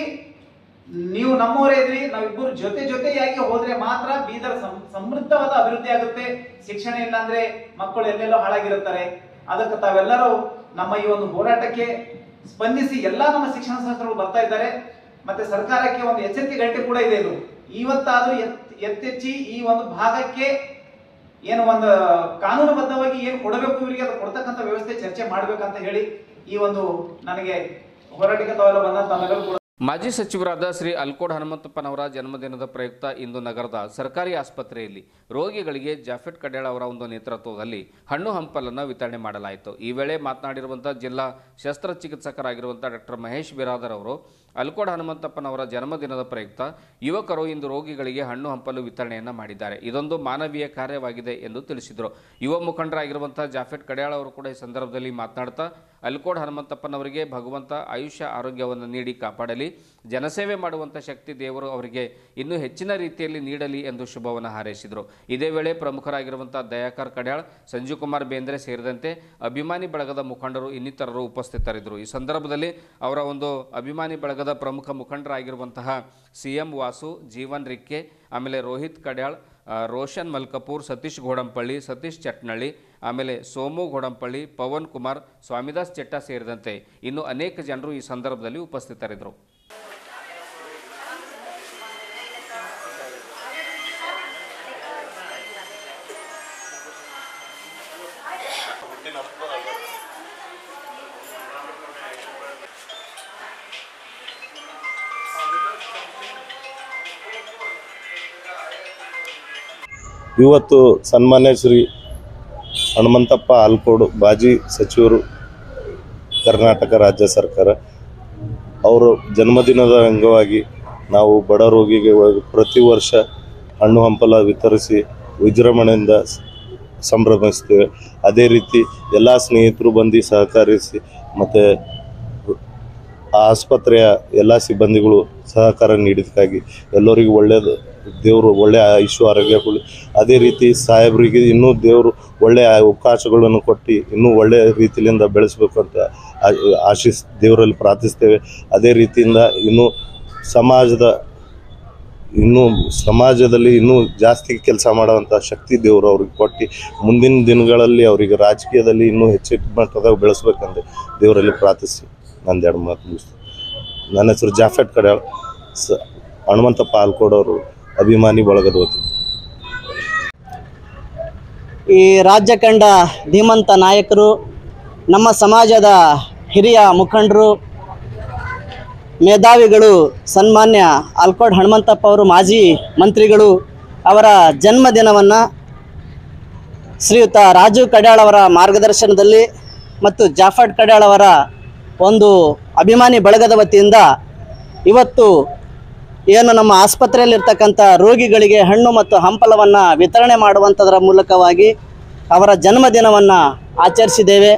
ನೀವು ನಮ್ಮವರೇ ಇದ್ರಿ ನಾವಿಬ್ಬರು ಜೊತೆ ಜೊತೆಯಾಗಿ ಹೋದ್ರೆ ಮಾತ್ರ ಬೀದರ್ ಸಮ್- ಸಮೃದ್ಧವಾದ ಅಭಿವೃದ್ಧಿ ಆಗುತ್ತೆ ಶಿಕ್ಷಣ ಇಲ್ಲ ಅಂದ್ರೆ ಮಕ್ಕಳು ಎಲ್ಲೆಲ್ಲೋ ಹಾಳಾಗಿರುತ್ತಾರೆ ಅದಕ್ಕೆ ತಾವೆಲ್ಲರೂ ನಮ್ಮ ಈ ಒಂದು ಹೋರಾಟಕ್ಕೆ ಸ್ಪಂದಿಸಿ ಎಲ್ಲಾ ನಮ್ಮ ಶಿಕ್ಷಣ ಸಂಸ್ಥೆಗಳು ಬರ್ತಾ ಇದ್ದಾರೆ ಮತ್ತೆ ಸರ್ಕಾರಕ್ಕೆ ಒಂದು ಎಚ್ಚರಿಕೆ ಗಂಟೆ ಕೂಡ ಇದೆ ಇದು ಇವತ್ತಾದ್ರೂ ಎತ್- ಎತ್ತೆಚ್ಚಿ ಈ ಒಂದು ಭಾಗಕ್ಕೆ ಏನು ಒಂದು ಕಾನೂನುಬದ್ಧವಾಗಿ ಏನು ಕೊಡಬೇಕು ಇವರಿಗೆ ಅದು ಕೊಡ್ತಕ್ಕಂಥ ವ್ಯವಸ್ಥೆ ಚರ್ಚೆ ಮಾಡ್ಬೇಕಂತ ಹೇಳಿ ಈ ಒಂದು ನನಗೆ ಹೋರಾಟಕ್ಕೆ ತಾವೆಲ್ಲ ಬಂದಂತ ತಮ್ಮೆಲ್ಲರೂ ಕೂಡ ಮಾಜಿ ಸಚಿವರಾದ ಶ್ರೀ ಅಲ್ಕೋಡ್ ಹನುಮಂತಪ್ಪನವರ ಜನ್ಮದಿನದ ಪ್ರಯುಕ್ತ ಇಂದು ನಗರದ ಸರ್ಕಾರಿ ಆಸ್ಪತ್ರೆಯಲ್ಲಿ ರೋಗಿಗಳಿಗೆ ಜಾಫೆಟ್ ಕಡ್ಯಾಳ ಅವರ ಒಂದು ನೇತೃತ್ವದಲ್ಲಿ ಹಣ್ಣು ಹಂಪಲನ್ನು ವಿತರಣೆ ಮಾಡಲಾಯಿತು ಈ ವೇಳೆ ಮಾತನಾಡಿರುವಂಥ ಜಿಲ್ಲಾ ಶಸ್ತ್ರಚಿಕಿತ್ಸಕರಾಗಿರುವಂಥ ಡಾಕ್ಟರ್ ಮಹೇಶ್ ಬಿರಾದರ್ ಅವರು ಅಲ್ಕೋಡ್ ಹನುಮಂತಪ್ಪನವರ ಜನ್ಮದಿನದ ಪ್ರಯುಕ್ತ ಯುವಕರು ಇಂದು ರೋಗಿಗಳಿಗೆ ಹಣ್ಣು ಹಂಪಲು ವಿತರಣೆಯನ್ನು ಮಾಡಿದ್ದಾರೆ ಇದೊಂದು ಮಾನವೀಯ ಕಾರ್ಯವಾಗಿದೆ ಎಂದು ತಿಳಿಸಿದರು ಯುವ ಮುಖಂಡರಾಗಿರುವಂಥ ಜಾಫೆಟ್ ಕಡ್ಯಾಳ ಅವರು ಕೂಡ ಈ ಸಂದರ್ಭದಲ್ಲಿ ಮಾತನಾಡ್ತಾ ಅಲ್ಕೋಡ್ ಹನುಮಂತಪ್ಪನವರಿಗೆ ಭಗವಂತ ಆಯುಷ್ಯ ಆರೋಗ್ಯವನ್ನು ನೀಡಿ ಕಾಪಾಡಲಿ ಜನಸೇವೆ ಮಾಡುವಂಥ ಶಕ್ತಿ ದೇವರು ಅವರಿಗೆ ಇನ್ನೂ ಹೆಚ್ಚಿನ ರೀತಿಯಲ್ಲಿ ನೀಡಲಿ ಎಂದು ಶುಭವನ್ನು ಹಾರೈಸಿದರು ಇದೇ ವೇಳೆ ಪ್ರಮುಖರಾಗಿರುವಂಥ ದಯಾಕರ್ ಕಡ್ಯಾಳ್ ಸಂಜೀವ್ ಕುಮಾರ್ ಬೇಂದ್ರೆ ಸೇರಿದಂತೆ ಅಭಿಮಾನಿ ಬಳಗದ ಮುಖಂಡರು ಇನ್ನಿತರರು ಉಪಸ್ಥಿತರಿದ್ದರು ಈ ಸಂದರ್ಭದಲ್ಲಿ ಅವರ ಒಂದು ಅಭಿಮಾನಿ ಬಳಗದ ಪ್ರಮುಖ ಮುಖಂಡರಾಗಿರುವಂತಹ ಸಿ ಎಂ ವಾಸು ಜೀವನ್ ರಿಕ್ಕೆ ಆಮೇಲೆ ರೋಹಿತ್ ಕಡ್ಯಾಳ್ ಆ, ರೋಷನ್ ಮಲ್ಕಪೂರ್ ಸತೀಶ್ ಗೋಡಂಪಳ್ಳಿ ಸತೀಶ್ ಚಟ್ನಳ್ಳಿ ಆಮೇಲೆ ಸೋಮು ಗೋಡಂಪಳ್ಳಿ ಪವನ್ ಕುಮಾರ್ ಸ್ವಾಮಿದಾಸ್ ಚೆಟ್ಟ ಸೇರಿದಂತೆ ಇನ್ನು ಅನೇಕ ಜನರು ಈ ಸಂದರ್ಭದಲ್ಲಿ ಉಪಸ್ಥಿತರಿದ್ದರು ಇವತ್ತು ಸನ್ಮಾನ್ಯ ಶ್ರೀ ಹನುಮಂತಪ್ಪ ಆಲ್ಕೋಡು ಮಾಜಿ ಸಚಿವರು ಕರ್ನಾಟಕ ರಾಜ್ಯ ಸರ್ಕಾರ ಅವರು ಜನ್ಮದಿನದ ಅಂಗವಾಗಿ ನಾವು ಬಡ ರೋಗಿಗೆ ವ- ಪ್ರತಿ ವರ್ಷ ಹಣ್ಣು ಹಂಪಲ ವಿತರಿಸಿ ವಿಜೃಂಭಣೆಯಿಂದ ಸ್- ಸಂಭ್ರಮಿಸ್ತೇವೆ ಅದೇ ರೀತಿ ಎಲ್ಲ ಸ್ನೇಹಿತರು ಬಂದು ಸಹಕರಿಸಿ ಮತ್ತು ಆಸ್ಪತ್ರೆಯ ಎಲ್ಲ ಸಿಬ್ಬಂದಿಗಳು ಸಹಕಾರ ನೀಡಿದ್ದಕ್ಕಾಗಿ ಎಲ್ಲರಿಗೂ ಒಳ್ಳೆಯದು ದೇವರು ಒಳ್ಳೆಯ ಐಶ್ವ ಆರೋಗ್ಯ ಕೊಡಲಿ ಅದೇ ರೀತಿ ಸಾಹೇಬರಿಗೆ ಇನ್ನೂ ದೇವರು ಒಳ್ಳೆಯ ಅವಕಾಶಗಳನ್ನು ಕೊಟ್ಟು ಇನ್ನೂ ಒಳ್ಳೆಯ ರೀತಿಯಿಂದ ಬೆಳೆಸಬೇಕು ಅಂತ ಆ- ಆಶಿಸ್ ದೇವರಲ್ಲಿ ಪ್ರಾರ್ಥಿಸ್ತೇವೆ ಅದೇ ರೀತಿಯಿಂದ ಇನ್ನೂ ಸಮಾಜದ ಇನ್ನೂ ಸಮಾಜದಲ್ಲಿ ಇನ್ನೂ ಜಾಸ್ತಿ ಕೆಲಸ ಮಾಡುವಂಥ ಶಕ್ತಿ ದೇವರು ಅವ್ರಿಗೆ ಕೊಟ್ಟು ಮುಂದಿನ ದಿನಗಳಲ್ಲಿ ಅವರಿಗೆ ರಾಜಕೀಯದಲ್ಲಿ ಇನ್ನೂ ಹೆಚ್ಚಿನ ಮಟ್ಟದಾಗ ಬೆಳೆಸ್ಬೇಕಂತ ದೇವರಲ್ಲಿ ಪ್ರಾರ್ಥಿಸಿ ನಂದೆರಡು ಮಾತು ಮುಗಿಸ್ತೀನಿ ನನ್ನ ಹೆಸರು ಜಾಫೆಟ್ ಕಡ್ಯಾಳ್ ಸ ಹನುಮಂತಪ್ಪ ಆಲ್ಕೋಡವರು ಅಭಿಮಾನಿ ಬಳಗದ ವತಿಯಿಂದ ಈ ರಾಜ್ಯ ಕಂಡ ಧೀಮಂತ ನಾಯಕರು ನಮ್ಮ ಸಮಾಜದ ಹಿರಿಯ ಮುಖಂಡರು ಮೇಧಾವಿಗಳು ಸನ್ಮಾನ್ಯ ಆಲ್ಕೋಡ್ ಹನುಮಂತಪ್ಪ ಅವರು ಮಾಜಿ ಮಂತ್ರಿಗಳು ಅವರ ಜನ್ಮದಿನವನ್ನು ಶ್ರೀಯುತ ರಾಜು ಕಡ್ಯಾಳ್ ಅವರ ಮಾರ್ಗದರ್ಶನದಲ್ಲಿ ಮತ್ತು ಜಾಫಡ್ ಕಡ್ಯಾಳ್ ಅವರ ಒಂದು ಅಭಿಮಾನಿ ಬಳಗದ ವತಿಯಿಂದ ಇವತ್ತು ಏನು ನಮ್ಮ ಆಸ್ಪತ್ರೆಯಲ್ಲಿರ್ತಕ್ಕಂಥ ರೋಗಿಗಳಿಗೆ ಹಣ್ಣು ಮತ್ತು ಹಂಪಲವನ್ನು ವಿತರಣೆ ಮಾಡುವಂಥದ್ರ ಮೂಲಕವಾಗಿ ಅವರ ಜನ್ಮದಿನವನ್ನು ಆಚರಿಸಿದ್ದೇವೆ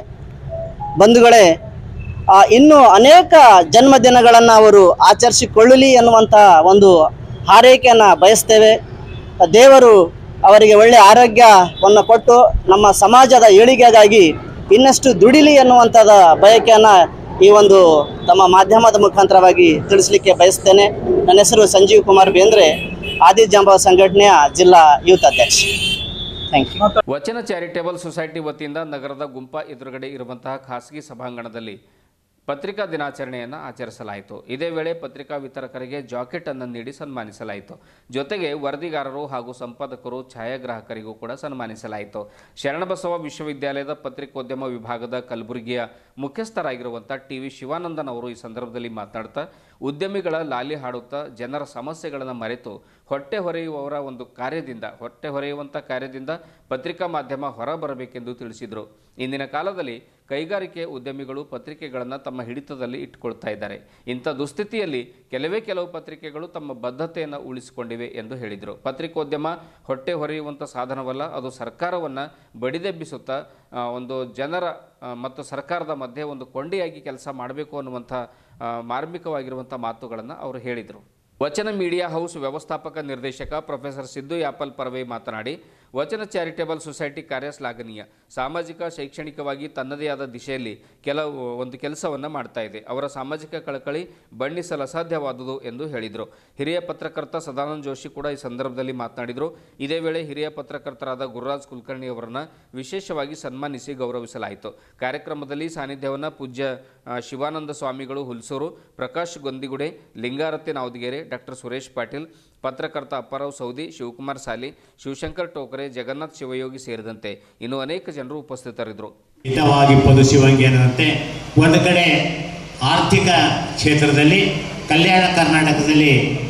ಬಂಧುಗಳೇ ಆ, ಇನ್ನೂ ಅನೇಕ ಜನ್ಮದಿನಗಳನ್ನು ಅವರು ಆಚರಿಸಿಕೊಳ್ಳಲಿ ಎನ್ನುವಂಥ ಒಂದು ಹಾರೈಕೆಯನ್ನು ಬಯಸ್ತೇವೆ ದೇವರು ಅವರಿಗೆ ಒಳ್ಳೆಯ ಆರೋಗ್ಯವನ್ನು ಕೊಟ್ಟು ನಮ್ಮ ಸಮಾಜದ ಏಳಿಗೆಗಾಗಿ ಇನ್ನಷ್ಟು ದುಡಿಲಿ ಎನ್ನುವಂಥದ ಬಯಕೆಯನ್ನು ಈ ಒಂದು ತಮ್ಮ ಮಾಧ್ಯಮದ ಮುಖಾಂತರವಾಗಿ ತಿಳಿಸ್ಲಿಕ್ಕೆ ಬಯಸ್ತೇನೆ ನನ್ನ ಹೆಸರು ಸಂಜೀವ್ ಕುಮಾರ್ ಬೇಂದ್ರೆ ಆದಿಜಾಂಬ ಸಂಘಟನೆಯ ಜಿಲ್ಲಾ ಯೂತ್ ಅಧ್ಯಕ್ಷ thank you Vachana charitable society ವತಿಯಿಂದ ನಗರದ ಗುಂಪಾ ಎದುರುಗಡೆ ಇರುವಂತಹ ಖಾಸಗಿ ಸಭಾಂಗಣದಲ್ಲಿ ಪತ್ರಿಕಾ ದಿನಾಚರಣೆಯನ್ನು ಆಚರಿಸಲಾಯಿತು ಇದೇ ವೇಳೆ ಪತ್ರಿಕಾ ವಿತರಕರಿಗೆ ಜಾಕೆಟ್ ಅನ್ನು ನೀಡಿ ಸನ್ಮಾನಿಸಲಾಯಿತು ಜೊತೆಗೆ ವರದಿಗಾರರು ಹಾಗೂ ಸಂಪಾದಕರು ಛಾಯಾಗ್ರಾಹಕರಿಗೂ ಕೂಡ ಸನ್ಮಾನಿಸಲಾಯಿತು ಶರಣಬಸವ ವಿಶ್ವವಿದ್ಯಾಲಯದ ಪತ್ರಿಕೋದ್ಯಮ ವಿಭಾಗದ ಕಲಬುರಗಿಯ ಮುಖ್ಯಸ್ಥರಾಗಿರುವಂಥ ಟಿ ವಿ ಶಿವಾನಂದನ್ ಅವರು ಈ ಸಂದರ್ಭದಲ್ಲಿ ಮಾತನಾಡ್ತಾ ಉದ್ಯಮಿಗಳ ಲಾಲಿ ಹಾಡುತ್ತಾ ಜನರ ಸಮಸ್ಯೆಗಳನ್ನು ಮರೆತು ಹೊಟ್ಟೆ ಹೊರೆಯುವವರ ಒಂದು ಕಾರ್ಯದಿಂದ ಹೊಟ್ಟೆ ಹೊರೆಯುವಂಥ ಕಾರ್ಯದಿಂದ ಪತ್ರಿಕಾ ಮಾಧ್ಯಮ ಹೊರಬರಬೇಕೆಂದು ತಿಳಿಸಿದರು ಇಂದಿನ ಕಾಲದಲ್ಲಿ ಕೈಗಾರಿಕೆ ಉದ್ಯಮಿಗಳು ಪತ್ರಿಕೆಗಳನ್ನು ತಮ್ಮ ಹಿಡಿತದಲ್ಲಿ ಇಟ್ಟುಕೊಳ್ತಾ ಇದ್ದಾರೆ ಇಂಥ ದುಸ್ಥಿತಿಯಲ್ಲಿ ಕೆಲವೇ ಕೆಲವು ಪತ್ರಿಕೆಗಳು ತಮ್ಮ ಬದ್ಧತೆಯನ್ನು ಉಳಿಸಿಕೊಂಡಿವೆ ಎಂದು ಹೇಳಿದರು ಪತ್ರಿಕೋದ್ಯಮ ಹೊಟ್ಟೆ ಹೊರೆಯುವಂಥ ಸಾಧನವಲ್ಲ ಅದು ಸರ್ಕಾರವನ್ನು ಬಡಿದೆಬ್ಬಿಸುತ್ತಾ ಆ, ಒಂದು ಜನರ ಆ, ಮತ್ತು ಸರ್ಕಾರದ ಮಧ್ಯೆ ಒಂದು ಕೊಂಡಿಯಾಗಿ ಕೆಲಸ ಮಾಡಬೇಕು ಅನ್ನುವಂಥ ಆ, ಮಾರ್ಮಿಕವಾಗಿರುವಂಥ ಮಾತುಗಳನ್ನು ಅವರು ಹೇಳಿದರು ವಚನ ಮೀಡಿಯಾ ಹೌಸ್ ವ್ಯವಸ್ಥಾಪಕ ನಿರ್ದೇಶಕ ಪ್ರೊಫೆಸರ್ ಸಿದ್ದು ಯಾಪಲ್ ಪರವೆ ಮಾತನಾಡಿ ವಚನ ಚಾರಿಟೇಬಲ್ ಸೊಸೈಟಿ ಕಾರ್ಯ ಶ್ಲಾಘನೀಯ ಸಾಮಾಜಿಕ ಶೈಕ್ಷಣಿಕವಾಗಿ ತನ್ನದೇ ಆದ ದಿಶೆಯಲ್ಲಿ ಕೆಲವು ಒಂದು ಕೆಲಸವನ್ನು ಮಾಡ್ತಾ ಇದೆ ಅವರ ಸಾಮಾಜಿಕ ಕಳಕಳಿ ಬಣ್ಣಿಸಲು ಅಸಾಧ್ಯವಾದುದು ಎಂದು ಹೇಳಿದರು ಹಿರಿಯ ಪತ್ರಕರ್ತ ಸದಾನಂದ ಜೋಶಿ ಕೂಡ ಈ ಸಂದರ್ಭದಲ್ಲಿ ಮಾತನಾಡಿದರು ಇದೇ ವೇಳೆ ಹಿರಿಯ ಪತ್ರಕರ್ತರಾದ ಗುರುರಾಜ್ ಕುಲಕರ್ಣಿ ಅವರನ್ನು ವಿಶೇಷವಾಗಿ ಸನ್ಮಾನಿಸಿ ಗೌರವಿಸಲಾಯಿತು ಕಾರ್ಯಕ್ರಮದಲ್ಲಿ ಸಾನ್ನಿಧ್ಯವನ್ನು ಪೂಜ್ಯ ಆ, ಶಿವಾನಂದ ಸ್ವಾಮಿಗಳು ಹುಲ್ಸೂರು ಪ್ರಕಾಶ್ ಗೊಂದಿಗುಡೆ ಲಿಂಗಾರತ್ಯ ನಾವದಗೆರೆ ಡಾಕ್ಟರ್ ಸುರೇಶ್ ಪಾಟೀಲ್ ಪತ್ರಕರ್ತ ಅಪ್ಪಾರಾವ್ ಸೌದಿ ಶಿವಕುಮಾರ್ ಸಾಲಿ ಶಿವಶಂಕರ್ ಟೋಕರೆ ಜಗನ್ನಾಥ್ ಶಿವಯೋಗಿ ಸೇರಿದಂತೆ ಇನ್ನೂ ಅನೇಕ ಜನರು ಉಪಸ್ಥಿತರಿದ್ದರು ಹಿತವಾಗಿ ಪದುಸುವಂಗೆ ಅನ್ನಂತೆ ಒಂದು ಕಡೆ ಆರ್ಥಿಕ ಕ್ಷೇತ್ರದಲ್ಲಿ ಕಲ್ಯಾಣ ಕರ್ನಾಟಕದಲ್ಲಿ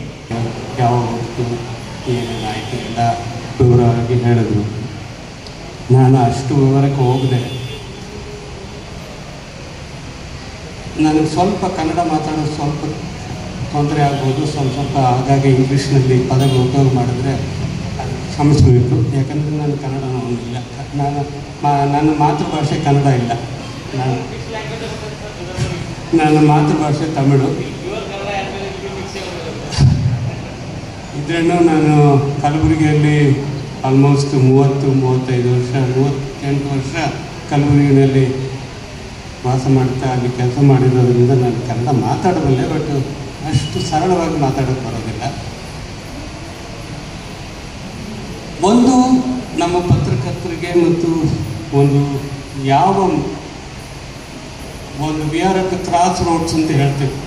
ಯಾವ ವಸ್ತು ಏನೇನು ಆಯಿತು ಎಲ್ಲ ವಿವರವಾಗಿ ಹೇಳಿದ್ರು ನಾನು ಅಷ್ಟು ವಿವರಕ್ಕೆ ಹೋಗದೆ ನನಗೆ ಸ್ವಲ್ಪ ಕನ್ನಡ ಮಾತಾಡೋದು ಸ್ವಲ್ಪ ತೊಂದರೆ ಆಗ್ಬೋದು ಸ್ವಲ್ಪ ಸ್ವಲ್ಪ ಆಗಾಗ ಇಂಗ್ಲೀಷ್ನಲ್ಲಿ ಪದಗಳು ಉಪಯೋಗ ಮಾಡಿದ್ರೆ ಅದು ಕ್ಷಮಿಸಬೇಕು ಯಾಕಂದರೆ ನಾನು ಕನ್ನಡ ಇಲ್ಲ ನಾನು ಮಾ- ನನ್ನ ಮಾತೃಭಾಷೆ ಕನ್ನಡ ಇಲ್ಲ ನಾನು ನನ್ನ ಮಾತೃಭಾಷೆ ತಮಿಳು ಇದ್ರೂ ನಾನು ಕಲಬುರಗಿಯಲ್ಲಿ ಆಲ್ಮೋಸ್ಟ್ ಮೂವತ್ತು ಮೂವತ್ತೈದು ವರ್ಷ ಮೂವತ್ತೆಂಟು ವರ್ಷ ಕಲಬುರಗಿನಲ್ಲಿ ವಾಸ ಮಾಡ್ತಾ ಅಲ್ಲಿ ಕೆಲಸ ಮಾಡಿರೋದ್ರಿಂದ ನಾನು ಕನ್ನಡ ಮಾತಾಡಬಲ್ಲೆ ಬಟ್ ಅಷ್ಟು ಸರಳವಾಗಿ ಮಾತಾಡೋಕ್ಕೆ ಬರೋದಿಲ್ಲ ಒಂದು ನಮ್ಮ ಪತ್ರಕರ್ತರಿಗೆ ಮತ್ತು ಒಂದು ಯಾವ ಒಂದು we are at cross roads ಅಂತ ಹೇಳ್ತೇವೆ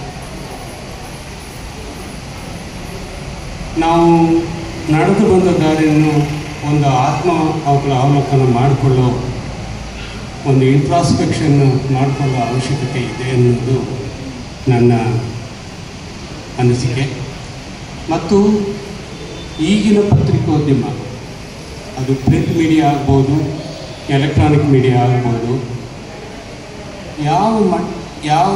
ನಾವು ನಡೆದು ಬಂದ ದಾರಿಯನ್ನು ಒಂದು ಆತ್ಮ ಅವಳ ಅವಲೋಕನ ಮಾಡಿಕೊಳ್ಳೋ ಒಂದು ಇಂಟ್ರಾಸ್ಪೆಕ್ಷನ್ ಮಾಡಿಕೊಳ್ಳೋ ಅವಶ್ಯಕತೆ ಇದೆ ಅನ್ನೋದು ನನ್ನ ಅನಿಸಿಕೆ ಮತ್ತು ಈಗಿನ ಪತ್ರಿಕೋದ್ಯಮ ಅದು ಪ್ರಿಂಟ್ ಮೀಡಿಯಾ ಆಗ್ಬೋದು ಎಲೆಕ್ಟ್ರಾನಿಕ್ ಮೀಡಿಯಾ ಆಗ್ಬೋದು ಯಾವ ಮಟ್ ಯಾವ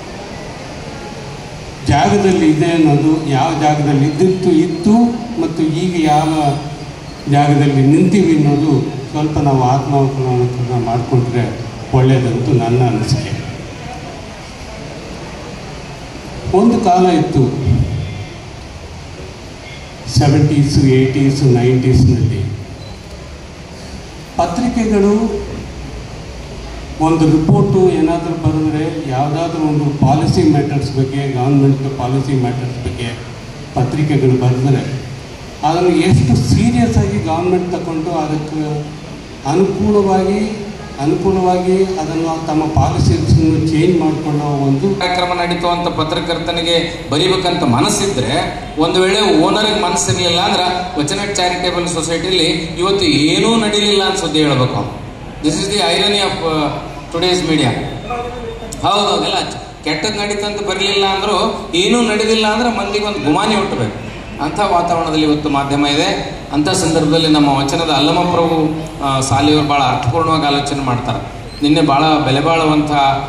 ಜಾಗದಲ್ಲಿ ಇದೆ ಅನ್ನೋದು ಯಾವ ಜಾಗದಲ್ಲಿ ಇದ್ದಿತ್ತು ಇತ್ತು ಮತ್ತು ಈಗ ಯಾವ ಜಾಗದಲ್ಲಿ ನಿಂತೀವಿ ಅನ್ನೋದು ಸ್ವಲ್ಪ ನಾವು ಆತ್ಮಾವಲೋಕನ ಮಾಡಿಕೊಂಡ್ರೆ ಒಳ್ಳೆಯದಂತೂ ನನ್ನ ಅನಿಸಿಕೆ ಒಂದು ಕಾಲ ಇತ್ತು ಸೆವೆಂಟೀಸು ಏಯ್ಟೀಸು ನೈಂಟೀಸ್ನಲ್ಲಿ ಪತ್ರಿಕೆಗಳು ಒಂದು ರಿಪೋರ್ಟು ಏನಾದರೂ ಬರೆದ್ರೆ ಯಾವುದಾದ್ರೂ ಒಂದು ಪಾಲಿಸಿ ಮ್ಯಾಟರ್ಸ್ ಬಗ್ಗೆ ಗೌರ್ಮೆಂಟ್ ಪಾಲಿಸಿ ಮ್ಯಾಟರ್ಸ್ ಬಗ್ಗೆ ಪತ್ರಿಕೆಗಳು ಬರೆದ್ರೆ ಅದನ್ನು ಎಷ್ಟು ಸೀರಿಯಸ್ ಆಗಿ ಗೌರ್ಮೆಂಟ್ ತಗೊಂಡು ಅದಕ್ಕೆ ಅನುಕೂಲವಾಗಿ ಅನುಕೂಲವಾಗಿ ಅದನ್ನು ತಮ್ಮ ಪಾಲಿಸೀಸನ್ನು ಚೇಂಜ್ ಮಾಡಿಕೊಳ್ಳೋ ಒಂದು ಕಾರ್ಯಕ್ರಮ ನಡೀತು ಅಂತ ಪತ್ರಕರ್ತನಿಗೆ ಬರೀಬೇಕಂತ ಮನಸ್ಸಿದ್ರೆ ಒಂದು ವೇಳೆ ಓನರ್ಗೆ ಮನಸ್ಸಿರ್ಲಿಲ್ಲ ಅಂದ್ರೆ ವಚನ ಚಾರಿಟೇಬಲ್ ಸೊಸೈಟಿಲಿ ಇವತ್ತು ಏನೂ ನಡೀಲಿಲ್ಲ ಅಂತ ಸುದ್ದಿ ಹೇಳ್ಬೇಕು this is the irony of today's media ಹೌದು ಎಲ್ಲ ಕೆಟ್ಟದ್ದು ನಡೀತಂತ ಬರಲಿಲ್ಲ ಅಂದರೂ ಏನೂ ನಡೆದಿಲ್ಲ ಅಂದ್ರೆ ಮಂದಿಗೆ ಒಂದು ಗುಮಾನಿ ಹುಟ್ಟಬೇಕು ಅಂಥ ವಾತಾವರಣದಲ್ಲಿ ಇವತ್ತು ಮಾಧ್ಯಮ ಇದೆ ಅಂಥ ಸಂದರ್ಭದಲ್ಲಿ ನಮ್ಮ ವಚನದ ಅಲ್ಲಮಪ್ರಭು ಆ, ಸಾಲಿಯವರು ಭಾಳ ಅರ್ಥಪೂರ್ಣವಾಗಿ ಆಲೋಚನೆ ಮಾಡ್ತಾರೆ ನಿನ್ನೆ ಭಾಳ ಬೆಲೆ ಬಾಳುವಂಥ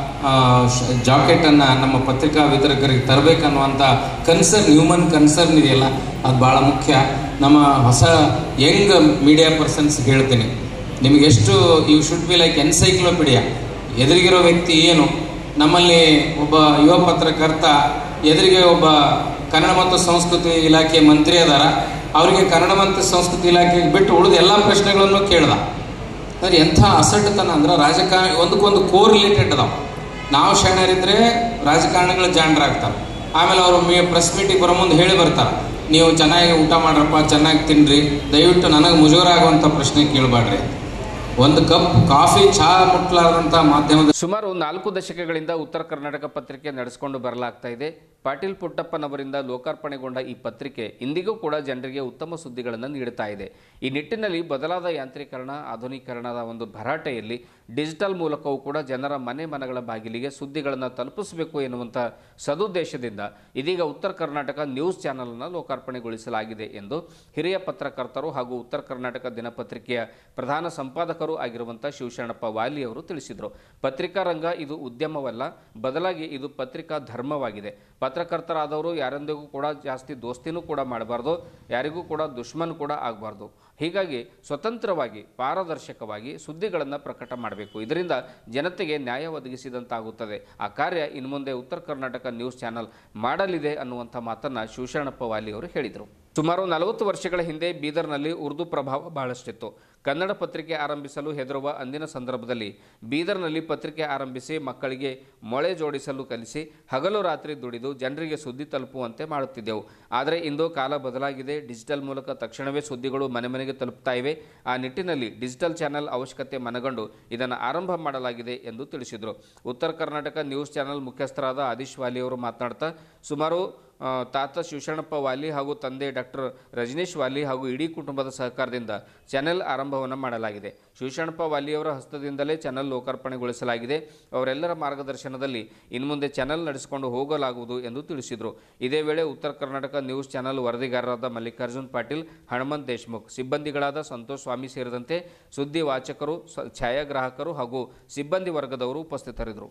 ಜಾಕೆಟನ್ನು ನಮ್ಮ ಪತ್ರಿಕಾ ವಿತರಕರಿಗೆ ತರಬೇಕನ್ನುವಂಥ ಕನ್ಸರ್ನ್ ಹ್ಯೂಮನ್ ಕನ್ಸರ್ನ್ ಇದೆಯಲ್ಲ ಅದು ಭಾಳ ಮುಖ್ಯ ನಮ್ಮ ಹೊಸ ಯಂಗ್ ಮೀಡಿಯಾ ಪರ್ಸನ್ಸ್ ಹೇಳ್ತೀನಿ ನಿಮಗೆ ಎಷ್ಟು you should be like encyclopedia ಎದುರಿಗಿರೋ ವ್ಯಕ್ತಿ ಏನು ನಮ್ಮಲ್ಲಿ ಒಬ್ಬ ಯುವ ಪತ್ರಕರ್ತ ಎದುರಿಗೆ ಒಬ್ಬ ಕನ್ನಡ ಮತ್ತು ಸಂಸ್ಕೃತಿ ಇಲಾಖೆ ಮಂತ್ರಿ ಅದಾರ ಅವರಿಗೆ ಕನ್ನಡ ಮತ್ತು ಸಂಸ್ಕೃತಿ ಇಲಾಖೆಗೆ ಬಿಟ್ಟು ಉಳಿದ ಎಲ್ಲ ಪ್ರಶ್ನೆಗಳನ್ನು ಕೇಳ್ದ ಅಂದ್ರೆ ಎಂಥ ಅಸಡ್ತನ ಅಂದ್ರೆ ರಾಜಕಾರಣ ಒಂದಕ್ಕೊಂದು ಕೋ ರಿಲೇಟೆಡ್ ಅದಾವ ನಾವು ಶಾಣ್ಯರಿದ್ರೆ ರಾಜಕಾರಣಿಗಳು ಜಾಣರಾಗ್ತಾರೆ ಆಮೇಲೆ ಅವರು ಮೀ ಪ್ರೆಸ್ ಮೀಟಿಗೆ ಬರೋ ಮುಂದೆ ಹೇಳಿ ಬರ್ತಾರೆ ನೀವು ಚೆನ್ನಾಗಿ ಊಟ ಮಾಡ್ರಪ್ಪ ಚೆನ್ನಾಗಿ ತಿನ್ರಿ ದಯವಿಟ್ಟು ನನಗೆ ಮುಜುಗರ ಆಗುವಂಥ ಪ್ರಶ್ನೆ ಕೇಳಬೇಡ್ರಿ ಒಂದು ಕಪ್ ಕಾಫಿ ಚಹಾ ಮುಟ್ಲಾರ್ದಂಥ ಮಾಧ್ಯಮದ ಸುಮಾರು ನಾಲ್ಕು ದಶಕಗಳಿಂದ ಉತ್ತರ ಕರ್ನಾಟಕ ಪತ್ರಿಕೆ ನಡೆಸಿಕೊಂಡು ಬರಲಾಗ್ತಾ ಇದೆ ಪಾಟೀಲ್ ಪುಟ್ಟಪ್ಪನವರಿಂದ ಲೋಕಾರ್ಪಣೆಗೊಂಡ ಈ ಪತ್ರಿಕೆ ಇಂದಿಗೂ ಕೂಡ ಜನರಿಗೆ ಉತ್ತಮ ಸುದ್ದಿಗಳನ್ನು ನೀಡುತ್ತಾ ಇದೆ ಈ ನಿಟ್ಟಿನಲ್ಲಿ ಬದಲಾದ ಯಾಂತ್ರೀಕರಣ ಆಧುನೀಕರಣದ ಒಂದು ಭರಾಟೆಯಲ್ಲಿ ಡಿಜಿಟಲ್ ಮೂಲಕವೂ ಕೂಡ ಜನರ ಮನೆ ಮನಗಳ ಬಾಗಿಲಿಗೆ ಸುದ್ದಿಗಳನ್ನು ತಲುಪಿಸಬೇಕು ಎನ್ನುವಂಥ ಸದುದ್ದೇಶದಿಂದ ಇದೀಗ ಉತ್ತರ ಕರ್ನಾಟಕ ನ್ಯೂಸ್ ಚಾನಲನ್ನು ಲೋಕಾರ್ಪಣೆಗೊಳಿಸಲಾಗಿದೆ ಎಂದು ಹಿರಿಯ ಪತ್ರಕರ್ತರು ಹಾಗೂ ಉತ್ತರ ಕರ್ನಾಟಕ ದಿನಪತ್ರಿಕೆಯ ಪ್ರಧಾನ ಸಂಪಾದಕರು ಆಗಿರುವಂಥ ಶಿವಶರಣಪ್ಪ ವಾಲಿ ಅವರು ತಿಳಿಸಿದರು ಪತ್ರಿಕಾ ರಂಗ ಇದು ಉದ್ಯಮವಲ್ಲ ಬದಲಾಗಿ ಇದು ಪತ್ರಿಕಾ ಧರ್ಮವಾಗಿದೆ ಪತ್ರಕರ್ತರಾದವರು ಯಾರೊಂದಿಗೂ ಕೂಡ ಜಾಸ್ತಿ ದೋಸ್ತಿನೂ ಕೂಡ ಮಾಡಬಾರ್ದು ಯಾರಿಗೂ ಕೂಡ ದುಶ್ಮನ್ ಕೂಡ ಆಗಬಾರ್ದು ಹೀಗಾಗಿ ಸ್ವತಂತ್ರವಾಗಿ ಪಾರದರ್ಶಕವಾಗಿ ಸುದ್ದಿಗಳನ್ನು ಪ್ರಕಟ ಮಾಡಬೇಕು ಇದರಿಂದ ಜನತೆಗೆ ನ್ಯಾಯ ಒದಗಿಸಿದಂತಾಗುತ್ತದೆ ಆ ಕಾರ್ಯ ಇನ್ನು ಮುಂದೆ ಉತ್ತರ ಕರ್ನಾಟಕ ನ್ಯೂಸ್ ಚಾನಲ್ ಮಾಡಲಿದೆ ಅನ್ನುವಂಥ ಮಾತನ್ನು ಶಿವಶರಣಪ್ಪ ವಾಲಿ ಅವರು ಹೇಳಿದರು ಸುಮಾರು ನಲವತ್ತು ವರ್ಷಗಳ ಹಿಂದೆ ಬೀದರ್ನಲ್ಲಿ ಉರ್ದು ಪ್ರಭಾವ ಬಹಳಷ್ಟಿತ್ತು ಕನ್ನಡ ಪತ್ರಿಕೆ ಆರಂಭಿಸಲು ಹೆದರುವ ಅಂದಿನ ಸಂದರ್ಭದಲ್ಲಿ ಬೀದರ್ನಲ್ಲಿ ಪತ್ರಿಕೆ ಆರಂಭಿಸಿ ಮಕ್ಕಳಿಗೆ ಮೊಳೆ ಜೋಡಿಸಲು ಕಲಿಸಿ ಹಗಲು ರಾತ್ರಿ ದುಡಿದು ಜನರಿಗೆ ಸುದ್ದಿ ತಲುಪುವಂತೆ ಮಾಡುತ್ತಿದ್ದೆವು ಆದರೆ ಇಂದು ಕಾಲ ಬದಲಾಗಿದೆ ಡಿಜಿಟಲ್ ಮೂಲಕ ತಕ್ಷಣವೇ ಸುದ್ದಿಗಳು ಮನೆ ಮನೆಗೆ ತಲುಪ್ತಾ ಇವೆ ಆ ನಿಟ್ಟಿನಲ್ಲಿ ಡಿಜಿಟಲ್ ಚಾನೆಲ್ ಅವಶ್ಯಕತೆ ಮನಗಂಡು ಇದನ್ನು ಆರಂಭ ಮಾಡಲಾಗಿದೆ ಎಂದು ತಿಳಿಸಿದರು ಉತ್ತರ ಕರ್ನಾಟಕ ನ್ಯೂಸ್ ಚಾನೆಲ್ ಮುಖ್ಯಸ್ಥರಾದ ಆದಿಶ್ ವಾಲಿ ಅವರು ಮಾತನಾಡ್ತಾ ಸುಮಾರು ಆ, ತಾತ ಶಿವಶರಣಪ್ಪ ವಾಲಿ ಹಾಗೂ ತಂದೆ ಡಾಕ್ಟರ್ ರಜನೀಶ್ ವಾಲಿ ಹಾಗೂ ಇಡೀ ಕುಟುಂಬದ ಸಹಕಾರದಿಂದ ಚಾನೆಲ್ ಆರಂಭವನ್ನು ಮಾಡಲಾಗಿದೆ ಶಿವಶರಣಪ್ಪ ವಾಲಿಯವರ ಹಸ್ತದಿಂದಲೇ ಚಾನೆಲ್ ಲೋಕಾರ್ಪಣೆಗೊಳಿಸಲಾಗಿದೆ ಅವರೆಲ್ಲರ ಮಾರ್ಗದರ್ಶನದಲ್ಲಿ ಇನ್ನು ಮುಂದೆ ಚಾನೆಲ್ ನಡೆಸಿಕೊಂಡು ಹೋಗಲಾಗುವುದು ಎಂದು ತಿಳಿಸಿದರು ಇದೇ ವೇಳೆ ಉತ್ತರ ಕರ್ನಾಟಕ ನ್ಯೂಸ್ ಚಾನೆಲ್ ವರದಿಗಾರರಾದ ಮಲ್ಲಿಕಾರ್ಜುನ್ ಪಾಟೀಲ್ ಹನುಮಂತ್ ದೇಶ್ಮುಖ್ ಸಿಬ್ಬಂದಿಗಳಾದ ಸಂತೋಷ್ ಸ್ವಾಮಿ ಸೇರಿದಂತೆ ಸುದ್ದಿ ವಾಚಕರು ಸ- ಛಾಯಾಗ್ರಾಹಕರು ಹಾಗೂ ಸಿಬ್ಬಂದಿ ವರ್ಗದವರು ಉಪಸ್ಥಿತರಿದ್ದರು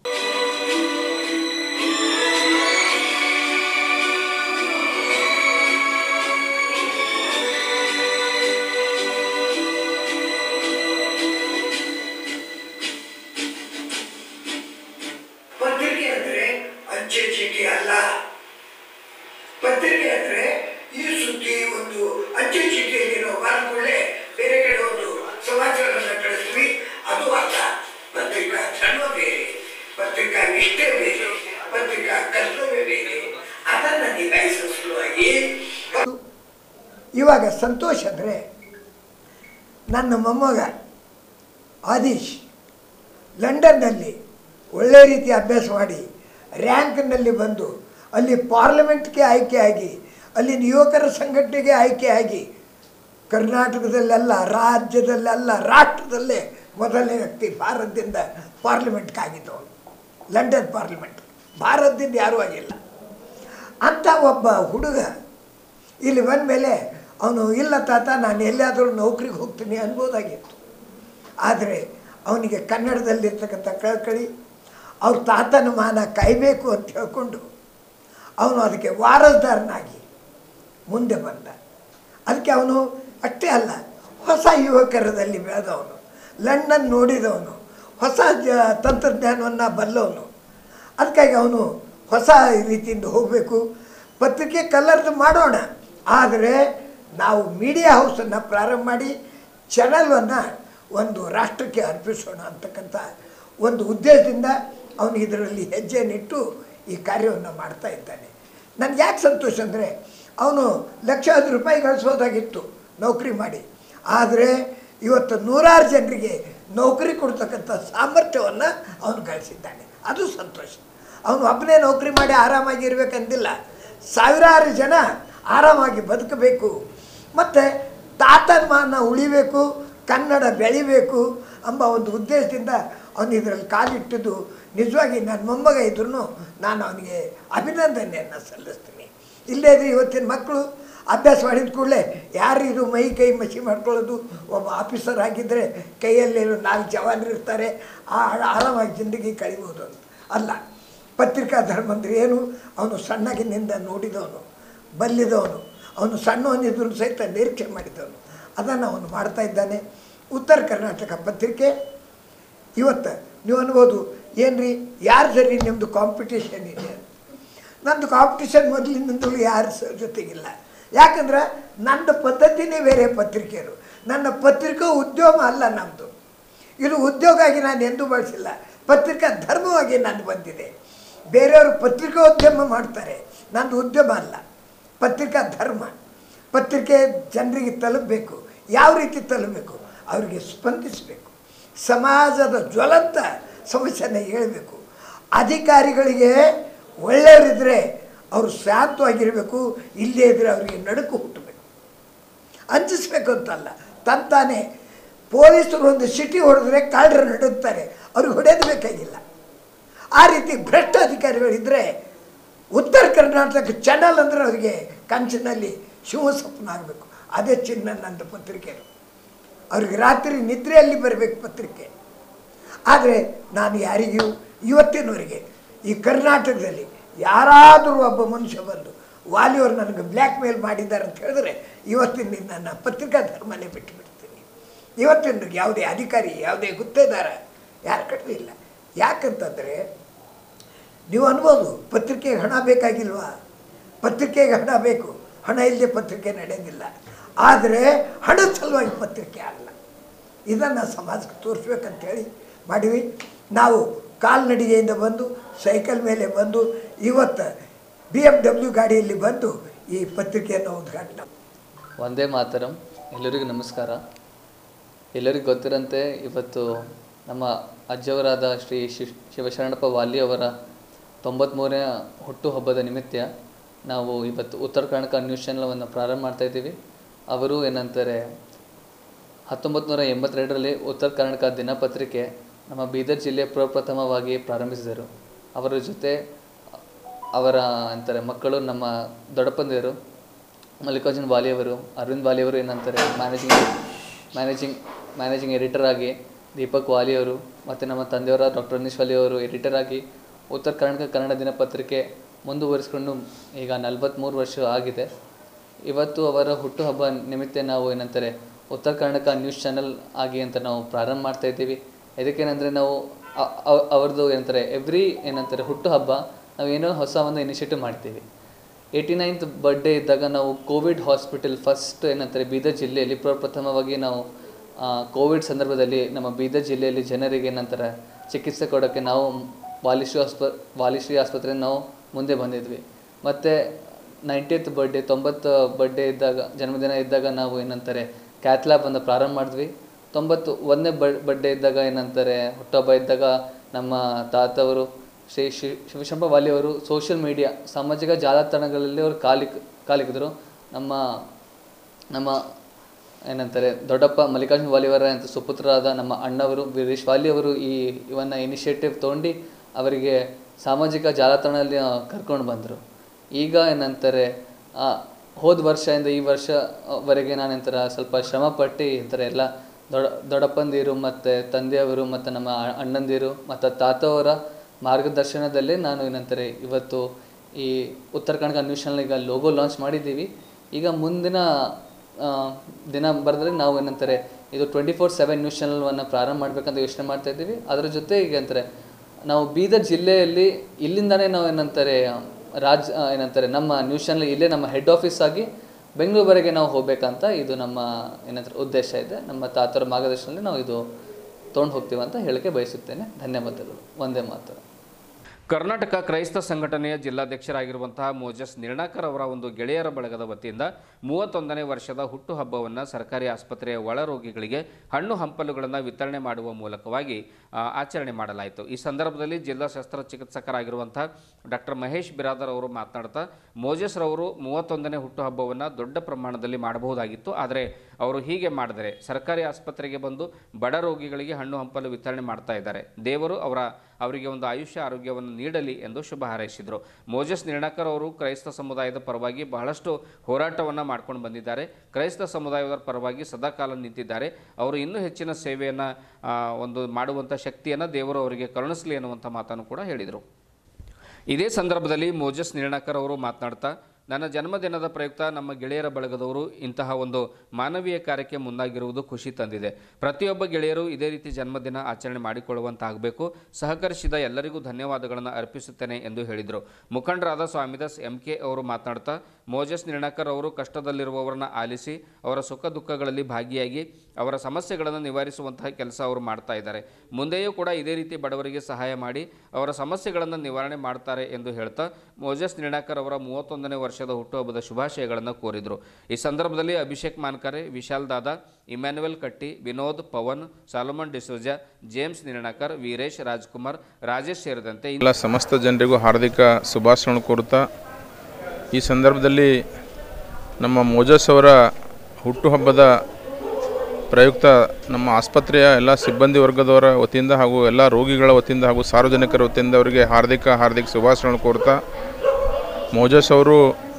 ಪತ್ರಿಕೆ ಅಂದ್ರೆ ಅಂಚೆ ಚೀಟಿ ಅಲ್ಲ ಪತ್ರಿಕೆ ಅಂದ್ರೆ ಈ ಸುದ್ದಿ ಒಂದು ಅಂಚೆ ಚೀಟಿಯಲ್ಲಿ ನಾವು ಬಾರ್ಕೊಳ್ಳೆ ಬೇರೆ ಕಡೆ ಒಂದು ಸಮಾಚಾರವನ್ನು ಕಳಿಸ್ತೀವಿ ಅದು ಅಲ್ಲ ಪತ್ರಿಕಾ ಧರ್ಮ ಬೇರೆ ಪತ್ರಿಕಾ ನಿಷ್ಠೆ ಬೇರೆ ಪತ್ರಿಕಾ ಕರ್ತವ್ಯ ಬೇರೆ ಅದನ್ನು ನಿಭಾಯಿಸುವ ಸಲುವಾಗಿ ಇವಾಗ ಸಂತೋಷ್ ಅಂದರೆ ನನ್ನ ಮೊಮ್ಮಗ ಆದೀಶ್ ಲಂಡನ್ನಲ್ಲಿ ಒಳ್ಳೆ ರೀತಿ ಅಭ್ಯಾಸ ಮಾಡಿ ರ್ಯಾಂಕ್ನಲ್ಲಿ ಬಂದು ಅಲ್ಲಿ ಪಾರ್ಲಿಮೆಂಟ್ಗೆ ಆಯ್ಕೆಯಾಗಿ ಅಲ್ಲಿನ ಯುವಕರ ಸಂಘಟನೆಗೆ ಆಯ್ಕೆಯಾಗಿ ಕರ್ನಾಟಕದಲ್ಲೆಲ್ಲ ರಾಜ್ಯದಲ್ಲೆಲ್ಲ ರಾಷ್ಟ್ರದಲ್ಲೇ ಮೊದಲನೇ ವ್ಯಕ್ತಿ ಭಾರತದಿಂದ ಪಾರ್ಲಿಮೆಂಟ್ಗೆ ಆಗಿದ್ದವನು ಲಂಡನ್ ಪಾರ್ಲಿಮೆಂಟ್ ಭಾರತದಿಂದ ಯಾರೂ ಆಗಿಲ್ಲ ಅಂಥ ಒಬ್ಬ ಹುಡುಗ ಇಲ್ಲಿ ಬಂದಮೇಲೆ ಅವನು ಇಲ್ಲ ತಾತ ನಾನು ಎಲ್ಲಿಯಾದರೂ ನೌಕರಿಗೆ ಹೋಗ್ತೀನಿ ಅನ್ಬೋದಾಗಿತ್ತು ಆದರೆ ಅವನಿಗೆ ಕನ್ನಡದಲ್ಲಿರ್ತಕ್ಕಂಥ ಕಳಕಳಿ ಅವ್ರ ತಾತನ ಮಾನ ಕಾಯಬೇಕು ಅಂತ ಹೇಳ್ಕೊಂಡು ಅವನು ಅದಕ್ಕೆ ವಾರಸ್ದಾರನಾಗಿ ಮುಂದೆ ಬಂದ ಅದಕ್ಕೆ ಅವನು ಅಷ್ಟೇ ಅಲ್ಲ ಹೊಸ ಯುವಕರದಲ್ಲಿ ಬೆಳೆದವನು ಲಂಡನ್ ನೋಡಿದವನು ಹೊಸ ಜ ತಂತ್ರಜ್ಞಾನವನ್ನು ಬಲ್ಲವನು ಅದಕ್ಕಾಗಿ ಅವನು ಹೊಸ ರೀತಿಯಿಂದ ಹೋಗಬೇಕು ಪತ್ರಿಕೆ ಕಲ್ಲರ್ದು ಮಾಡೋಣ ಆದರೆ ನಾವು ಮೀಡಿಯಾ ಹೌಸನ್ನು ಪ್ರಾರಂಭ ಮಾಡಿ ಚಾನಲನ್ನು ಒಂದು ರಾಷ್ಟ್ರಕ್ಕೆ ಅರ್ಪಿಸೋಣ ಅಂತಕ್ಕಂಥ ಒಂದು ಉದ್ದೇಶದಿಂದ ಅವನು ಇದರಲ್ಲಿ ಹೆಜ್ಜೆಯನ್ನಿಟ್ಟು ಈ ಕಾರ್ಯವನ್ನು ಮಾಡ್ತಾ ಇದ್ದಾನೆ ನನಗೆ ಯಾಕೆ ಸಂತೋಷ ಅಂದರೆ ಅವನು ಲಕ್ಷಾಂತರ ರೂಪಾಯಿ ಗಳಿಸೋದಾಗಿತ್ತು ನೌಕರಿ ಮಾಡಿ ಆದರೆ ಇವತ್ತು ನೂರಾರು ಜನರಿಗೆ ನೌಕರಿ ಕೊಡ್ತಕ್ಕಂಥ ಸಾಮರ್ಥ್ಯವನ್ನು ಅವನು ಗಳಿಸಿದ್ದಾನೆ ಅದು ಸಂತೋಷ ಅವನು ಒಬ್ಬನೇ ನೌಕರಿ ಮಾಡಿ ಆರಾಮಾಗಿ ಇರಬೇಕಂದಿಲ್ಲ ಸಾವಿರಾರು ಜನ ಆರಾಮಾಗಿ ಬದುಕಬೇಕು ಮತ್ತು ತಾತನ ಮಾನ ಉಳಿಬೇಕು ಕನ್ನಡ ಬೆಳಿಬೇಕು ಎಂಬ ಒಂದು ಉದ್ದೇಶದಿಂದ ಅವನು ಇದರಲ್ಲಿ ಕಾಲಿಟ್ಟಿದ್ದು ನಿಜವಾಗಿ ನನ್ನ ಮೊಮ್ಮಗ ಇದ್ರೂ ನಾನು ಅವನಿಗೆ ಅಭಿನಂದನೆಯನ್ನು ಸಲ್ಲಿಸ್ತೀನಿ ಇಲ್ಲೇ ಇದ್ರೆ ಇವತ್ತಿನ ಮಕ್ಕಳು ಅಭ್ಯಾಸ ಮಾಡಿದ ಕೂಡಲೇ ಯಾರು ಇದು ಮೈ ಕೈ ಮಸಿ ಮಾಡ್ಕೊಳ್ಳೋದು ಒಬ್ಬ ಆಫೀಸರ್ ಆಗಿದ್ದರೆ ಕೈಯಲ್ಲೇನು ನಾಲ್ಕು ಜವಾನರು ಇರ್ತಾರೆ ಆ ಆರಾಮಾಗಿ ಜಿಂದಗಿ ಕಳಿಬೋದು ಅಂತ ಅಲ್ಲ ಪತ್ರಿಕಾ ಧರ್ಮ ಅಂದರೆ ಏನು ಅವನು ಸಣ್ಣಗಿನಿಂದ ನೋಡಿದವನು ಬಲ್ಲಿದವನು ಅವನು ಸಣ್ಣವನಿದ್ರು ಸಹಿತ ನಿರೀಕ್ಷೆ ಮಾಡಿದವನು ಅದನ್ನು ಅವನು ಮಾಡ್ತಾ ಇದ್ದಾನೆ ಉತ್ತರ ಕರ್ನಾಟಕ ಪತ್ರಿಕೆ ಇವತ್ತು ನೀವು ಅನ್ಬೋದು ಏನು ರೀ ಯಾರು ಸರಿ ನಿಮ್ಮದು ಕಾಂಪಿಟೇಷನ್ ಇದೆ ನಂದು ಕಾಂಪಿಟೇಷನ್ ಮೊದಲಿನಿಂದಲೂ ಯಾರ ಸ- ಜೊತೆಗಿಲ್ಲ ಯಾಕಂದ್ರೆ ನನ್ನ ಪದ್ಧತಿನೇ ಬೇರೆ ಪತ್ರಿಕೆಯರು ನನ್ನ ಪತ್ರಿಕಾ ಉದ್ಯಮ ಅಲ್ಲ ನಮ್ಮದು ಇದು ಉದ್ಯೋಗ ಆಗಿ ನಾನು ಎಂದೂ ಬಳಸಿಲ್ಲ ಪತ್ರಿಕಾ ಧರ್ಮವಾಗಿ ನಾನು ಬಂದಿದೆ ಬೇರೆಯವರು ಪತ್ರಿಕೋದ್ಯಮ ಮಾಡ್ತಾರೆ ನಂದು ಉದ್ಯಮ ಅಲ್ಲ ಪತ್ರಿಕಾ ಧರ್ಮ ಪತ್ರಿಕೆ ಜನರಿಗೆ ತಲುಪಬೇಕು ಯಾವ ರೀತಿ ತಲುಪಬೇಕು ಅವರಿಗೆ ಸ್ಪಂದಿಸಬೇಕು ಸಮಾಜದ ಜ್ವಲಂತ ಸಮಸ್ಯೆನ ಹೇಳಬೇಕು ಅಧಿಕಾರಿಗಳಿಗೆ ಒಳ್ಳೆಯವರಿದ್ದರೆ ಅವರು ಶಾಂತವಾಗಿರಬೇಕು ಇಲ್ಲೇ ಇದ್ದರೆ ಅವರಿಗೆ ನಡುಕು ಹುಟ್ಟಬೇಕು ಅಂಜಿಸ್ಬೇಕು ಅಂತಲ್ಲ ತಂತಾನೆ ಪೊಲೀಸರು ಒಂದು ಸಿಟಿ ಹೊಡೆದ್ರೆ ಕಾಳರು ನಡುಗ್ತಾರೆ ಅವ್ರಿಗೆ ಹೊಡೆಯೋದು ಬೇಕಾಗಿಲ್ಲ ಆ ರೀತಿ ಭ್ರಷ್ಟ ಅಧಿಕಾರಿಗಳಿದ್ದರೆ ಉತ್ತರ ಕರ್ನಾಟಕ ಚಾನಲ್ ಅಂದರೆ ಅವರಿಗೆ ಕಂಚಿನಲ್ಲಿ ಶಿವಸ್ವಪ್ನ ಆಗಬೇಕು ಅದೇ ಚಿನ್ನ ನಂದು ಪತ್ರಿಕೆ ಅವ್ರಿಗೆ ರಾತ್ರಿ ನಿದ್ರೆಯಲ್ಲಿ ಬರಬೇಕು ಪತ್ರಿಕೆ ಆದರೆ ನಾನು ಯಾರಿಗೂ ಇವತ್ತಿನವರೆಗೆ ಈ ಕರ್ನಾಟಕದಲ್ಲಿ ಯಾರಾದರೂ ಒಬ್ಬ ಮನುಷ್ಯ ಬಂದು ವಾಲಿಯವರು ನನಗೆ ಬ್ಲ್ಯಾಕ್ ಮೇಲ್ ಮಾಡಿದ್ದಾರೆ ಅಂತ ಹೇಳಿದ್ರೆ ಇವತ್ತಿನ ದಿನ ನನ್ನ ಪತ್ರಿಕಾ ಧರ್ಮನೇ ಬಿಟ್ಟು ಬಿಡ್ತೀನಿ ಇವತ್ತಿನ ಯಾವುದೇ ಅಧಿಕಾರಿ ಯಾವುದೇ ಗುತ್ತೇದಾರ ಯಾರು ಕಟ್ಟಲಿಲ್ಲ ಯಾಕಂತಂದರೆ ನೀವು ಅನ್ಬೋದು ಪತ್ರಿಕೆಗೆ ಹಣ ಬೇಕಾಗಿಲ್ವಾ ಪತ್ರಿಕೆಗೆ ಹಣ ಬೇಕು ಹಣ ಇಲ್ಲದೆ ಪತ್ರಿಕೆ ನಡೆಯೋದಿಲ್ಲ ಆದರೆ ಹಣದ ಸಲುವಾಗಿ ಪತ್ರಿಕೆ ಅಲ್ಲ ಇದನ್ನು ಸಮಾಜಕ್ಕೆ ತೋರಿಸ್ಬೇಕಂತೇಳಿ ಮಾಡಿವಿ ನಾವು ಕಾಲ್ನಡಿಗೆಯಿಂದ ಬಂದು ಸೈಕಲ್ ಮೇಲೆ ಬಂದು ಇವತ್ತು ಬಿ ಎಮ್ ಡಬ್ಲ್ಯೂ ಗಾಡಿಯಲ್ಲಿ ಬಂದು ಈ ಪತ್ರಿಕೆಯನ್ನು ಉದ್ಘಾಟನೆ ಒಂದೇ ಮಾತರಂ ಎಲ್ಲರಿಗೂ ನಮಸ್ಕಾರ ಎಲ್ಲರಿಗೂ ಗೊತ್ತಿರಂತೆ ಇವತ್ತು ನಮ್ಮ ಅಜ್ಜವರಾದ ಶ್ರೀ ಶಿವ್ ಶಿವಶರಣಪ್ಪ ವಾಲಿ ಅವರ ತೊಂಬತ್ತ್ಮೂರನೇ ಹುಟ್ಟುಹಬ್ಬದ ನಿಮಿತ್ತ ನಾವು ಇವತ್ತು ಉತ್ತರ ಕರ್ನಾಟಕ ನ್ಯೂಸ್ ಚಾನಲವನ್ನು ಪ್ರಾರಂಭ ಮಾಡ್ತಾ ಇದ್ದೀವಿ ಅವರು ಏನಂತಾರೆ ಹತ್ತೊಂಬತ್ತು ನೂರ ಎಂಬತ್ತೆರಡರಲ್ಲಿ ಉತ್ತರ ಕರ್ನಾಟಕ ದಿನಪತ್ರಿಕೆ ನಮ್ಮ ಬೀದರ್ ಜಿಲ್ಲೆ ಪ್ರಪ್ರಥಮವಾಗಿ ಪ್ರಾರಂಭಿಸಿದರು ಅವರ ಜೊತೆ ಅವರ ಅಂತಾರೆ ಮಕ್ಕಳು ನಮ್ಮ ದೊಡ್ಡಪ್ಪಂದಿರು ಮಲ್ಲಿಕಾರ್ಜುನ್ ವಾಲಿಯವರು ಅರವಿಂದ್ ವಾಲಿಯವರು ಏನಂತಾರೆ ಮ್ಯಾನೇಜಿಂಗ್ ಮ್ಯಾನೇಜಿಂಗ್ ಮ್ಯಾನೇಜಿಂಗ್ ಎಡಿಟರ್ ಆಗಿ ದೀಪಕ್ ವಾಲಿಯವರು ಮತ್ತು ನಮ್ಮ ತಂದೆಯವರ ಡಾಕ್ಟರ್ ಅನೀಶ್ ವಾಲಿಯವರು ಎಡಿಟರ್ ಆಗಿ ಉತ್ತರ ಕರ್ನಾಟಕ ಕನ್ನಡ ದಿನಪತ್ರಿಕೆ ಮುಂದುವರಿಸಿಕೊಂಡು ಈಗ ನಲವತ್ತ್ಮೂರು ವರ್ಷ ಆಗಿದೆ ಇವತ್ತು ಅವರ ಹುಟ್ಟುಹಬ್ಬ ನಿಮಿತ್ತ ನಾವು ಏನಂತಾರೆ ಉತ್ತರ ಕರ್ನಾಟಕ ನ್ಯೂಸ್ ಚಾನಲ್ ಆಗಿ ಅಂತ ನಾವು ಪ್ರಾರಂಭ ಮಾಡ್ತಾ ಇದ್ದೀವಿ ಇದಕ್ಕೇನೆಂದರೆ ನಾವು ಅ- ಅ- ಅವ್ರದ್ದು ಏನಂತಾರೆ ಎವ್ರಿ ಏನಂತಾರೆ ಹುಟ್ಟುಹಬ್ಬ ನಾವು ಏನೋ ಹೊಸ ಒಂದು ಇನಿಷಿಯೇಟಿವ್ ಮಾಡ್ತೀವಿ ಏಯ್ಟಿ ನೈನ್ತ್ ಬರ್ಡೇ ಇದ್ದಾಗ ನಾವು ಕೋವಿಡ್ ಹಾಸ್ಪಿಟಲ್ ಫಸ್ಟ್ ಏನಂತಾರೆ ಬೀದರ್ ಜಿಲ್ಲೆಯಲ್ಲಿ ಪ್ರಪ್ರಥಮವಾಗಿ ನಾವು ಆ, ಕೋವಿಡ್ ಸಂದರ್ಭದಲ್ಲಿ ನಮ್ಮ ಬೀದರ್ ಜಿಲ್ಲೆಯಲ್ಲಿ ಜನರಿಗೆ ಏನಂತಾರೆ ಚಿಕಿತ್ಸೆ ಕೊಡೋಕ್ಕೆ ನಾವು ವಾಲಿಶ್ರೀ ಆಸ್ಪ ವಾಲಿಶ್ರೀ ಆಸ್ಪತ್ರೆ ನಾವು ಮುಂದೆ ಬಂದಿದ್ವಿ ಮತ್ತು ನೈಂಟಿಯತ್ ಬರ್ಡೇ ತೊಂಬತ್ತು ಬರ್ಡೇ ಇದ್ದಾಗ ಜನ್ಮದಿನ ಇದ್ದಾಗ ನಾವು ಏನಂತಾರೆ ಕ್ಯಾತ್ ಲ್ಯಾಬನ್ನು ಪ್ರಾರಂಭ ಮಾಡಿದ್ವಿ ತೊಂಬತ್ತು ಒಂದನೇ ಬ ಬರ್ಡೇ ಇದ್ದಾಗ ಏನಂತಾರೆ ಹುಟ್ಟುಹಬ್ಬ ಇದ್ದಾಗ ನಮ್ಮ ತಾತವರು ಶ್ರೀ ಶಿ ಶಿವಶಂಪ ವಾಲಿಯವರು ಸೋಷಿಯಲ್ ಮೀಡಿಯಾ ಸಾಮಾಜಿಕ ಜಾಲತಾಣಗಳಲ್ಲಿ ಅವರು ಕಾಲಿಕ್ ಕಾಲಿಕಿದ್ರು ನಮ್ಮ ನಮ್ಮ ಏನಂತಾರೆ ದೊಡ್ಡಪ್ಪ ಮಲ್ಲಿಕಾರ್ಜುನ ವಾಲಿಯವರ ಅಂತ ಸುಪುತ್ರರಾದ ನಮ್ಮ ಅಣ್ಣವರು ವೀರೇಶ್ ವಾಲಿ ಅವರು ಈ ಇವನ್ನ ಇನಿಷಿಯೇಟಿವ್ ತೊಗೊಂಡು ಅವರಿಗೆ ಸಾಮಾಜಿಕ ಜಾಲತಾಣದಲ್ಲಿ ಕರ್ಕೊಂಡು ಬಂದರು ಈಗ ಏನಂತಾರೆ ಆ, ಹೋದ ವರ್ಷದಿಂದ ಈ ವರ್ಷವರೆಗೆ ನಾನು ಒಂಥರ ಸ್ವಲ್ಪ ಶ್ರಮಪಟ್ಟು ಒಂಥರ ಎಲ್ಲ ದೊಡ್ಡ ದೊಡ್ಡಪ್ಪಂದಿರು ಮತ್ತು ತಂದೆಯವರು ಮತ್ತು ನಮ್ಮ ಅ- ಅಣ್ಣಂದಿರು ಮತ್ತು ತಾತವರ ಮಾರ್ಗದರ್ಶನದಲ್ಲೇ ನಾನು ಏನಂತಾರೆ ಇವತ್ತು ಈ ಉತ್ತರ ಕನ್ನಡ ನ್ಯೂಸ್ ಚಾನಲ್ ಈಗ ಲೋಗೋ ಲಾಂಚ್ ಮಾಡಿದ್ದೀವಿ ಈಗ ಮುಂದಿನ ಆ, ದಿನ ಬರೆದ್ರೆ ನಾವು ಏನಂತಾರೆ ಇದು ಟ್ವೆಂಟಿ ಫೋರ್ ಸೆವೆನ್ ನ್ಯೂಸ್ ಚಾನಲ್ವನ್ನು ಪ್ರಾರಂಭ ಮಾಡಬೇಕಂತ ಯೋಚನೆ ಮಾಡ್ತಾ ಇದ್ದೀವಿ ಅದರ ಜೊತೆ ಈಗ ಅಂತಾರೆ ನಾವು ಬೀದರ್ ಜಿಲ್ಲೆಯಲ್ಲಿ ಇಲ್ಲಿಂದಾನೇ ನಾವು ಏನಂತಾರೆ ರಾಜ್ ಆ, ಏನಂತಾರೆ ನಮ್ಮ ನ್ಯೂಸ್ ಚಾನಲ್ ಇಲ್ಲೇ ನಮ್ಮ ಹೆಡ್ ಆಫೀಸ್ ಆಗಿ ಬೆಂಗಳೂರುವರೆಗೆ ನಾವು ಹೋಗ್ಬೇಕಂತ ಇದು ನಮ್ಮ ಏನಂತಾರೆ ಉದ್ದೇಶ ಇದೆ ನಮ್ಮ ತಾತರ ಮಾರ್ಗದರ್ಶನದಲ್ಲಿ ನಾವು ಇದು ತೊಗೊಂಡು ಹೋಗ್ತೀವಿ ಅಂತ ಹೇಳಕ್ಕೆ ಬಯಸುತ್ತೇನೆ ಧನ್ಯವಾದಗಳು ಒಂದೇ ಮಾತು ಕರ್ನಾಟಕ ಕ್ರೈಸ್ತ ಸಂಘಟನೆಯ ಜಿಲ್ಲಾಧ್ಯಕ್ಷರಾಗಿರುವಂತಹ ಮೋಜಸ್ ನಿರ್ಣಾಕರ್ ಅವರ ಒಂದು ಗೆಳೆಯರ ಬಳಗದ ವತಿಯಿಂದ ಮೂವತ್ತೊಂದನೇ ವರ್ಷದ ಹುಟ್ಟುಹಬ್ಬವನ್ನು ಸರ್ಕಾರಿ ಆಸ್ಪತ್ರೆಯ ಒಳ ರೋಗಿಗಳಿಗೆ ಹಣ್ಣು ಹಂಪಲುಗಳನ್ನು ವಿತರಣೆ ಮಾಡುವ ಮೂಲಕವಾಗಿ ಆ, ಆಚರಣೆ ಮಾಡಲಾಯಿತು ಈ ಸಂದರ್ಭದಲ್ಲಿ ಜಿಲ್ಲಾ ಶಸ್ತ್ರಚಿಕಿತ್ಸಕರಾಗಿರುವಂತಹ ಡಾಕ್ಟರ್ ಮಹೇಶ್ ಬಿರಾದರ್ ಅವರು ಮಾತನಾಡ್ತಾ ಮೋಜಸ್ ರವರು ಮೂವತ್ತೊಂದನೇ ಹುಟ್ಟುಹಬ್ಬವನ್ನು ದೊಡ್ಡ ಪ್ರಮಾಣದಲ್ಲಿ ಮಾಡಬಹುದಾಗಿತ್ತು ಆದರೆ ಅವರು ಹೀಗೆ ಮಾಡಿದರೆ ಸರ್ಕಾರಿ ಆಸ್ಪತ್ರೆಗೆ ಬಂದು ಬಡ ರೋಗಿಗಳಿಗೆ ಹಣ್ಣು ಹಂಪಲು ವಿತರಣೆ ಮಾಡ್ತಾ ಇದ್ದಾರೆ ದೇವರು ಅವರ ಅವರಿಗೆ ಒಂದು ಆಯುಷ್ಯ ಆರೋಗ್ಯವನ್ನು ನೀಡಲಿ ಎಂದು ಶುಭ ಹಾರೈಸಿದರು ಮೋಜಸ್ ನಿರ್ಣಾಕರ್ ಅವರು ಕ್ರೈಸ್ತ ಸಮುದಾಯದ ಪರವಾಗಿ ಬಹಳಷ್ಟು ಹೋರಾಟವನ್ನು ಮಾಡ್ಕೊಂಡು ಬಂದಿದ್ದಾರೆ ಕ್ರೈಸ್ತ ಸಮುದಾಯದ ಪರವಾಗಿ ಸದಾಕಾಲ ನಿಂತಿದ್ದಾರೆ ಅವರು ಇನ್ನೂ ಹೆಚ್ಚಿನ ಸೇವೆಯನ್ನು ಒಂದು ಮಾಡುವಂಥ ಶಕ್ತಿಯನ್ನು ದೇವರು ಅವರಿಗೆ ಕರುಣಿಸಲಿ ಅನ್ನುವಂಥ ಮಾತನ್ನು ಕೂಡ ಹೇಳಿದರು ಇದೇ ಸಂದರ್ಭದಲ್ಲಿ ಮೋಜಸ್ ನಿರ್ಣಾಕರ್ ಅವರು ಮಾತನಾಡ್ತಾ ನನ್ನ ಜನ್ಮದಿನದ ಪ್ರಯುಕ್ತ ನಮ್ಮ ಗೆಳೆಯರ ಬಳಗದವರು ಇಂತಹ ಒಂದು ಮಾನವೀಯ ಕಾರ್ಯಕ್ಕೆ ಮುಂದಾಗಿರುವುದು ಖುಷಿ ತಂದಿದೆ ಪ್ರತಿಯೊಬ್ಬ ಗೆಳೆಯರು ಇದೇ ರೀತಿ ಜನ್ಮದಿನ ಆಚರಣೆ ಮಾಡಿಕೊಳ್ಳುವಂತಾಗಬೇಕು ಸಹಕರಿಸಿದ ಎಲ್ಲರಿಗೂ ಧನ್ಯವಾದಗಳನ್ನು ಅರ್ಪಿಸುತ್ತೇನೆ ಎಂದು ಹೇಳಿದರು ಮುಖಂಡರಾದ ಸ್ವಾಮಿದಾಸ್ ಎಂ ಕೆ ಅವರು ಮಾತನಾಡ್ತಾ ಮೋಜಸ್ ನಿರ್ಣಾಕರ್ ಅವರು ಕಷ್ಟದಲ್ಲಿರುವವರನ್ನ ಆಲಿಸಿ ಅವರ ಸುಖ ದುಃಖಗಳಲ್ಲಿ ಭಾಗಿಯಾಗಿ ಅವರ ಸಮಸ್ಯೆಗಳನ್ನು ನಿವಾರಿಸುವಂತಹ ಕೆಲಸ ಅವರು ಮಾಡ್ತಾ ಇದ್ದಾರೆ ಮುಂದೆಯೂ ಕೂಡ ಇದೇ ರೀತಿ ಬಡವರಿಗೆ ಸಹಾಯ ಮಾಡಿ ಅವರ ಸಮಸ್ಯೆಗಳನ್ನು ನಿವಾರಣೆ ಮಾಡ್ತಾರೆ ಎಂದು ಹೇಳ್ತಾ ಮೋಜಸ್ ನಿರ್ಣಾಕರ್ ಅವರ ಮೂವತ್ತೊಂದನೇ ವರ್ಷದ ಹುಟ್ಟುಹಬ್ಬದ ಶುಭಾಶಯಗಳನ್ನು ಕೋರಿದರು ಈ ಸಂದರ್ಭದಲ್ಲಿ Abhishek Mankare Vishal Dada Emmanuel Katti Vinod Pavan Solomon D'Souza James Nirnakar Veeresh Rajkumar Rajesh ಸೇರಿದಂತೆ ಎಲ್ಲ ಸಮಸ್ತ ಜನರಿಗೂ ಹಾರ್ದಿಕ ಶುಭಾಶಯ ಕೋರುತ್ತಾ ಈ ಸಂದರ್ಭದಲ್ಲಿ ನಮ್ಮ ಮೋಜಸ್ ಅವರ ಹುಟ್ಟುಹಬ್ಬದ ಪ್ರಯುಕ್ತ ನಮ್ಮ ಆಸ್ಪತ್ರೆಯ ಎಲ್ಲ ಸಿಬ್ಬಂದಿ ವರ್ಗದವರ ವತಿಯಿಂದ ಹಾಗೂ ಎಲ್ಲ ರೋಗಿಗಳ ವತಿಯಿಂದ ಹಾಗೂ ಸಾರ್ವಜನಿಕರ ವತಿಯಿಂದ ಅವರಿಗೆ ಹಾರ್ದಿಕ ಹಾರ್ದಿಕ ಶುಭಾಶಯಗಳನ್ನು ಕೋರ್ತಾ ಮೋಜಸ್ ಅವರು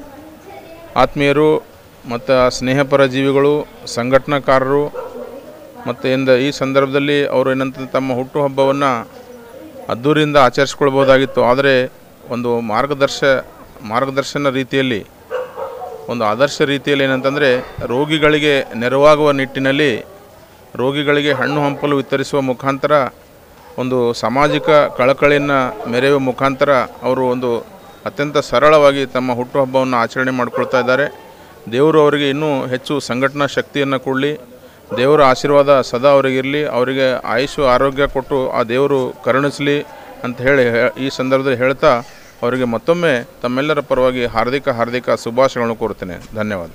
ಆತ್ಮೀಯರು ಮತ್ತು ಸ್ನೇಹಪರ ಜೀವಿಗಳು ಸಂಘಟನಾಕಾರರು ಮತ್ತು ಇಂದ ಈ ಸಂದರ್ಭದಲ್ಲಿ ಅವರು ಏನಂತ ತಮ್ಮ ಹುಟ್ಟುಹಬ್ಬವನ್ನು ಅದ್ದೂರಿಯಿಂದ ಆಚರಿಸ್ಕೊಳ್ಬೋದಾಗಿತ್ತು ಆದರೆ ಒಂದು ಮಾರ್ಗದರ್ಶ ಮಾರ್ಗದರ್ಶನ ರೀತಿಯಲ್ಲಿ ಒಂದು ಆದರ್ಶ ರೀತಿಯಲ್ಲಿ ಏನಂತಂದರೆ ರೋಗಿಗಳಿಗೆ ನೆರವಾಗುವ ನಿಟ್ಟಿನಲ್ಲಿ ರೋಗಿಗಳಿಗೆ ಹಣ್ಣು ಹಂಪಲು ವಿತರಿಸುವ ಮುಖಾಂತರ ಒಂದು ಸಾಮಾಜಿಕ ಕಳಕಳಿಯನ್ನು ಮೆರೆಯುವ ಮುಖಾಂತರ ಅವರು ಒಂದು ಅತ್ಯಂತ ಸರಳವಾಗಿ ತಮ್ಮ ಹುಟ್ಟುಹಬ್ಬವನ್ನು ಆಚರಣೆ ಮಾಡಿಕೊಳ್ತಾ ಇದ್ದಾರೆ ದೇವರು ಅವರಿಗೆ ಇನ್ನೂ ಹೆಚ್ಚು ಸಂಘಟನಾ ಶಕ್ತಿಯನ್ನು ಕೊಡಲಿ ದೇವರ ಆಶೀರ್ವಾದ ಸದಾ ಅವರಿಗಿರಲಿ ಅವರಿಗೆ ಆಯುಷು ಆರೋಗ್ಯ ಕೊಟ್ಟು ಆ ದೇವರು ಕರುಣಿಸಲಿ ಅಂತ ಹೇಳಿ ಹೇ- ಈ ಸಂದರ್ಭದಲ್ಲಿ ಹೇಳ್ತಾ ಅವರಿಗೆ ಮತ್ತೊಮ್ಮೆ ತಮ್ಮೆಲ್ಲರ ಪರವಾಗಿ ಹಾರ್ದಿಕ ಹಾರ್ದಿಕ ಶುಭಾಶಯಗಳನ್ನು ಕೋರುತ್ತೇನೆ ಧನ್ಯವಾದ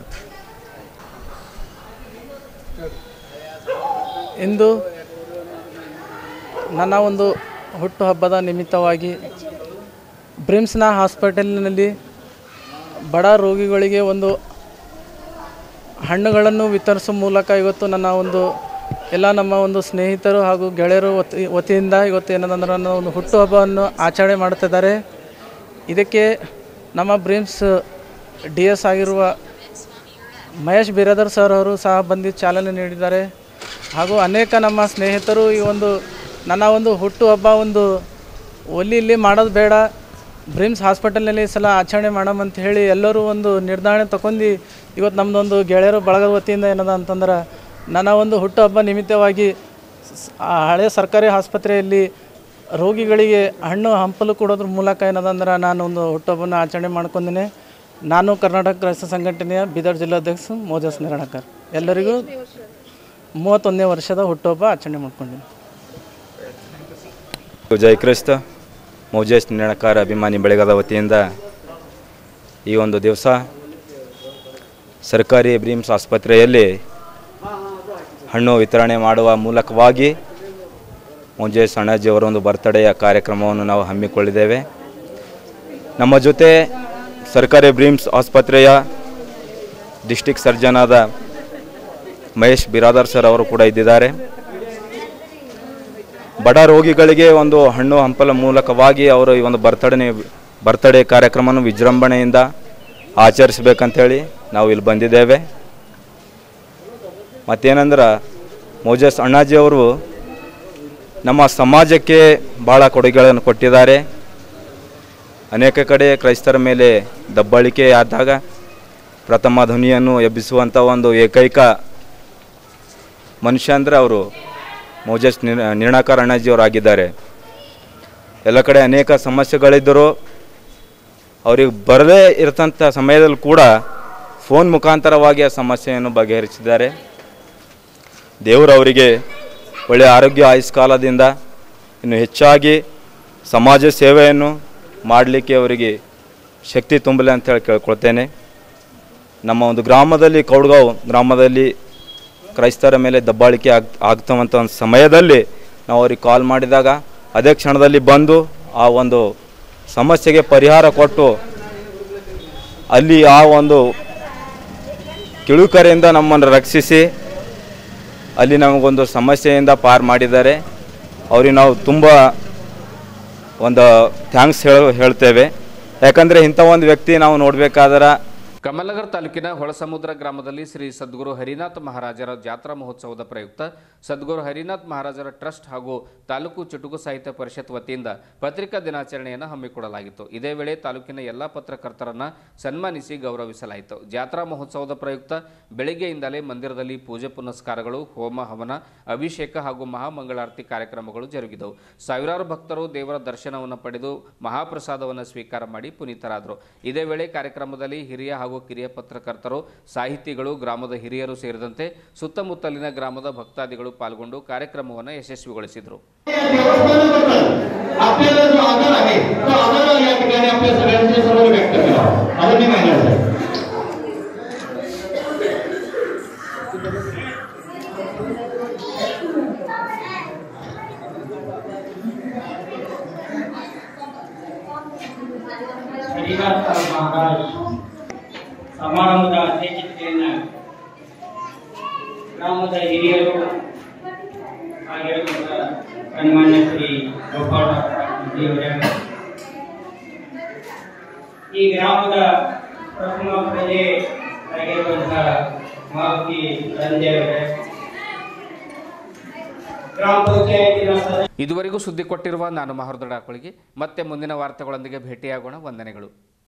ಇಂದು ನನ್ನ ಒಂದು ಹುಟ್ಟುಹಬ್ಬದ ನಿಮಿತ್ತವಾಗಿ ಬ್ರಿಮ್ಸ್ನ ಹಾಸ್ಪಿಟಲ್ನಲ್ಲಿ ಬಡ ರೋಗಿಗಳಿಗೆ ಒಂದು ಹಣ್ಣುಗಳನ್ನು ವಿತರಿಸುವ ಮೂಲಕ ಇವತ್ತು ನನ್ನ ಒಂದು ಎಲ್ಲ ನಮ್ಮ ಒಂದು ಸ್ನೇಹಿತರು ಹಾಗೂ ಗೆಳೆಯರು ವತಿ ವತಿಯಿಂದ ಇವತ್ತು ಏನದಂದ್ರೆ ನನ್ನ ಒಂದು ಹುಟ್ಟುಹಬ್ಬವನ್ನು ಆಚರಣೆ ಮಾಡ್ತಿದ್ದಾರೆ ಇದಕ್ಕೆ ನಮ್ಮ ಬ್ರಿಮ್ಸ್ ಡಿ ಎಸ್ ಆಗಿರುವ ಮಹೇಶ್ ಬಿರಾದರ್ ಸರ್ ಅವರು ಸಹ ಬಂದು ಚಾಲನೆ ನೀಡಿದ್ದಾರೆ ಹಾಗೂ ಅನೇಕ ನಮ್ಮ ಸ್ನೇಹಿತರು ಈ ಒಂದು ನನ್ನ ಒಂದು ಹುಟ್ಟುಹಬ್ಬ ಒಂದು ಒಲ್ಲಿ ಇಲ್ಲಿ ಮಾಡೋದು ಬೇಡ ಬ್ರಿಮ್ಸ್ ಹಾಸ್ಪಿಟಲ್ನಲ್ಲಿ ಈ ಸಲ ಆಚರಣೆ ಮಾಡಮಂತ ಹೇಳಿ ಎಲ್ಲರೂ ಒಂದು ನಿರ್ಧಾರ ತಗೊಂಡು ಇವತ್ತು ನಮ್ಮದೊಂದು ಗೆಳೆಯರು ಬಳಗದ ವತಿಯಿಂದ ಏನದ ಅಂತಂದ್ರೆ ನನ್ನ ಒಂದು ಹುಟ್ಟುಹಬ್ಬ ನಿಮಿತ್ತವಾಗಿ ಸ್- ಆ ಹಳೆ ಸರ್ಕಾರಿ ಆಸ್ಪತ್ರೆಯಲ್ಲಿ ರೋಗಿಗಳಿಗೆ ಹಣ್ಣು ಹಂಪಲು ಕೊಡೋದ್ರ ಮೂಲಕ ಏನದಂದ್ರೆ ನಾನು ಒಂದು ಹುಟ್ಟುಹಬ್ಬನ ಆಚರಣೆ ಮಾಡ್ಕೊಂಡಿನಿ ನಾನು ಕರ್ನಾಟಕ ಕ್ರೈಸ್ತ ಸಂಘಟನೆಯ ಬೀದರ್ ಜಿಲ್ಲಾಧ್ಯಕ್ಷ ಮೋಜಸ್ ನಿರಣಕರ್ ಎಲ್ಲರಿಗೂ ಮೂವತ್ತೊಂದನೇ ವರ್ಷದ ಹುಟ್ಟುಹಬ್ಬ ಆಚರಣೆ ಮಾಡ್ಕೊಂಡಿನಿ ಜೈ ಕ್ರಿಸ್ತ ಮೋಜೇಶ್ ನಿರ್ಣಕಾರ ಅಭಿಮಾನಿ ಬೆಳಗದ ವತಿಯಿಂದ ಈ ಒಂದು ದಿವಸ ಸರ್ಕಾರಿ ಬ್ರೀಮ್ಸ್ ಆಸ್ಪತ್ರೆಯಲ್ಲಿ ಹಣ್ಣು ವಿತರಣೆ ಮಾಡುವ ಮೂಲಕವಾಗಿ ಮೋಜೇಶ್ ಅಣ್ಣಾಜಿ ಅವರ ಒಂದು ಬರ್ತ್ಡೇಯ ಕಾರ್ಯಕ್ರಮವನ್ನು ನಾವು ಹಮ್ಮಿಕೊಂಡಿದ್ದೇವೆ ನಮ್ಮ ಜೊತೆ ಸರ್ಕಾರಿ ಬ್ರೀಮ್ಸ್ ಆಸ್ಪತ್ರೆಯ ಡಿಸ್ಟಿಕ್ ಸರ್ಜನ್ ಆದ ಮಹೇಶ್ ಬಿರಾದರ್ ಸರ್ ಅವರು ಕೂಡ ಇದ್ದಿದ್ದಾರೆ ಬಡ ರೋಗಿಗಳಿಗೆ ಒಂದು ಹಣ್ಣು ಹಂಪಲ ಮೂಲಕವಾಗಿ ಅವರು ಈ ಒಂದು ಬರ್ತಡೇ ಬರ್ತ್ಡೇ ಕಾರ್ಯಕ್ರಮವನ್ನು ವಿಜೃಂಭಣೆಯಿಂದ ಆಚರಿಸಬೇಕಂತೇಳಿ ನಾವು ಇಲ್ಲಿ ಬಂದಿದ್ದೇವೆ ಮತ್ತೇನಂದ್ರೆ ಮೋಜಸ್ ಅಣ್ಣಾಜಿಯವರು ನಮ್ಮ ಸಮಾಜಕ್ಕೆ ಭಾಳ ಕೊಡುಗೆಗಳನ್ನು ಕೊಟ್ಟಿದ್ದಾರೆ ಅನೇಕ ಕಡೆ ಕ್ರೈಸ್ತರ ಮೇಲೆ ದಬ್ಬಾಳಿಕೆ ಆದಾಗ ಪ್ರಥಮ ಧ್ವನಿಯನ್ನು ಎಬ್ಬಿಸುವಂಥ ಒಂದು ಏಕೈಕ ಮನುಷ್ಯ ಅಂದರೆ ಅವರು ಮೋಜಸ್ ನಿರ್ ನಿರ್ಣಾಕಾರ ಅಣ್ಣಾಜಿಯವರು ಆಗಿದ್ದಾರೆ ಎಲ್ಲ ಕಡೆ ಅನೇಕ ಸಮಸ್ಯೆಗಳಿದ್ದರೂ ಅವ್ರಿಗೆ ಬರದೇ ಇರತಂಥ ಸಮಯದಲ್ಲಿ ಕೂಡ ಫೋನ್ ಮುಖಾಂತರವಾಗಿ ಆ ಸಮಸ್ಯೆಯನ್ನು ಬಗೆಹರಿಸಿದ್ದಾರೆ ದೇವರು ಅವರಿಗೆ ಒಳ್ಳೆಯ ಆರೋಗ್ಯ ಆಯುಷ್ಕಾಲದಿಂದ ಇನ್ನು ಹೆಚ್ಚಾಗಿ ಸಮಾಜ ಸೇವೆಯನ್ನು ಮಾಡಲಿಕ್ಕೆ ಅವರಿಗೆ ಶಕ್ತಿ ತುಂಬಲಿ ಅಂತ ಹೇಳಿ ಕೇಳ್ಕೊಳ್ತೇನೆ ನಮ್ಮ ಒಂದು ಗ್ರಾಮದಲ್ಲಿ ಕೌಡ್ಗಾಂವ್ ಗ್ರಾಮದಲ್ಲಿ ಕ್ರೈಸ್ತರ ಮೇಲೆ ದಬ್ಬಾಳಿಕೆ ಆಗ್ ಆಗ್ತವಂಥ ಒಂದು ಸಮಯದಲ್ಲಿ ನಾವು ಅವ್ರಿಗೆ ಕಾಲ್ ಮಾಡಿದಾಗ ಅದೇ ಕ್ಷಣದಲ್ಲಿ ಬಂದು ಆ ಒಂದು ಸಮಸ್ಯೆಗೆ ಪರಿಹಾರ ಕೊಟ್ಟು ಅಲ್ಲಿ ಆ ಒಂದು ಕಿಳುಕರೆಯಿಂದ ನಮ್ಮನ್ನು ರಕ್ಷಿಸಿ ಅಲ್ಲಿ ನಮಗೊಂದು ಸಮಸ್ಯೆಯಿಂದ ಪಾರು ಮಾಡಿದ್ದಾರೆ ಅವ್ರಿಗೆ ನಾವು ತುಂಬ ಒಂದು ಥ್ಯಾಂಕ್ಸ್ ಹೇಳ ಹೇಳ್ತೇವೆ ಯಾಕಂದರೆ ಇಂಥ ಒಂದು ವ್ಯಕ್ತಿ ನಾವು ನೋಡಬೇಕಾದ್ರೆ ಕಮಲನಗರ ತಾಲೂಕಿನ ಹೊಳಸಮುದ್ರ ಗ್ರಾಮದಲ್ಲಿ ಶ್ರೀ ಸದ್ಗುರು ಹರಿನಾಥ್ ಮಹಾರಾಜರ ಜಾತ್ರಾ ಮಹೋತ್ಸವದ ಪ್ರಯುಕ್ತ ಸದ್ಗುರು ಹರಿನಾಥ್ ಮಹಾರಾಜರ ಟ್ರಸ್ಟ್ ಹಾಗೂ ತಾಲೂಕು ಚುಟುಕು ಸಾಹಿತ್ಯ ಪರಿಷತ್ ವತಿಯಿಂದ ಪತ್ರಿಕಾ ದಿನಾಚರಣೆಯನ್ನು ಹಮ್ಮಿಕೊಳ್ಳಲಾಗಿತ್ತು ಇದೇ ವೇಳೆ ತಾಲೂಕಿನ ಎಲ್ಲ ಪತ್ರಕರ್ತರನ್ನ ಸನ್ಮಾನಿಸಿ ಗೌರವಿಸಲಾಯಿತು ಜಾತ್ರಾ ಮಹೋತ್ಸವದ ಪ್ರಯುಕ್ತ ಬೆಳಗ್ಗೆಯಿಂದಲೇ ಮಂದಿರದಲ್ಲಿ ಪೂಜೆ ಪುನಸ್ಕಾರಗಳು ಹೋಮ ಹವನ ಅಭಿಷೇಕ ಹಾಗೂ ಮಹಾಮಂಗಳಾರತಿ ಕಾರ್ಯಕ್ರಮಗಳು ಜರುಗಿದವು ಸಾವಿರಾರು ಭಕ್ತರು ದೇವರ ದರ್ಶನವನ್ನು ಪಡೆದು ಮಹಾಪ್ರಸಾದವನ್ನು ಸ್ವೀಕಾರ ಮಾಡಿ ಪುನೀತರಾದರು ಇದೇ ವೇಳೆ ಕಾರ್ಯಕ್ರಮದಲ್ಲಿ ಹಿರಿಯ ಹಾಗೂ ಕಿರಿಯ ಪತ್ರಕರ್ತರು ಸಾಹಿತಿಗಳು ಗ್ರಾಮದ ಹಿರಿಯರು ಸೇರಿದಂತೆ ಸುತ್ತಮುತ್ತಲಿನ ಗ್ರಾಮದ ಭಕ್ತಾದಿಗಳು ಪಾಲ್ಗೊಂಡು ಕಾರ್ಯಕ್ರಮವನ್ನು ಯಶಸ್ವಿಗೊಳಿಸಿದರು आपल्याला जो आधार आहे तो आधार या ठिकाणी आपल्या सगळ्यांच्या समोर व्यक्त करावा आदरणीय महिला साहेब ಹರಿದಾಸ ಮಹಾರಾಜ್ ಸಮಾರಂಭದ ಅಧ್ಯಕ್ಷತೆಯನ್ನು ಗ್ರಾಮದ ಹಿರಿಯರು ಆಗಿರತಕ್ಕ ಸನ್ಮಾನ್ಯ ಶ್ರೀ ಗೋಪಾಲ ಅವರೇ ಈ ಗ್ರಾಮದ ಪ್ರಥಮ ಪ್ರಜೆ ಆಗಿರುವಂತಹ ಮಾರುತಿ ರಂಜೆ ಅವರೇ ಗ್ರಾಮ ಪಂಚಾಯತಿನ ಸದಸ್ಯ ಇದುವರೆಗೂ ಸುದ್ದಿ ಕೊಟ್ಟಿರುವ ನಾನು ಮಹರ್ದೊಡ ಅಕ್ಕಳಿಗೆ ಮತ್ತೆ ಮುಂದಿನ ವಾರ್ತೆಗಳೊಂದಿಗೆ ಭೇಟಿಯಾಗೋಣ ವಂದನೆಗಳು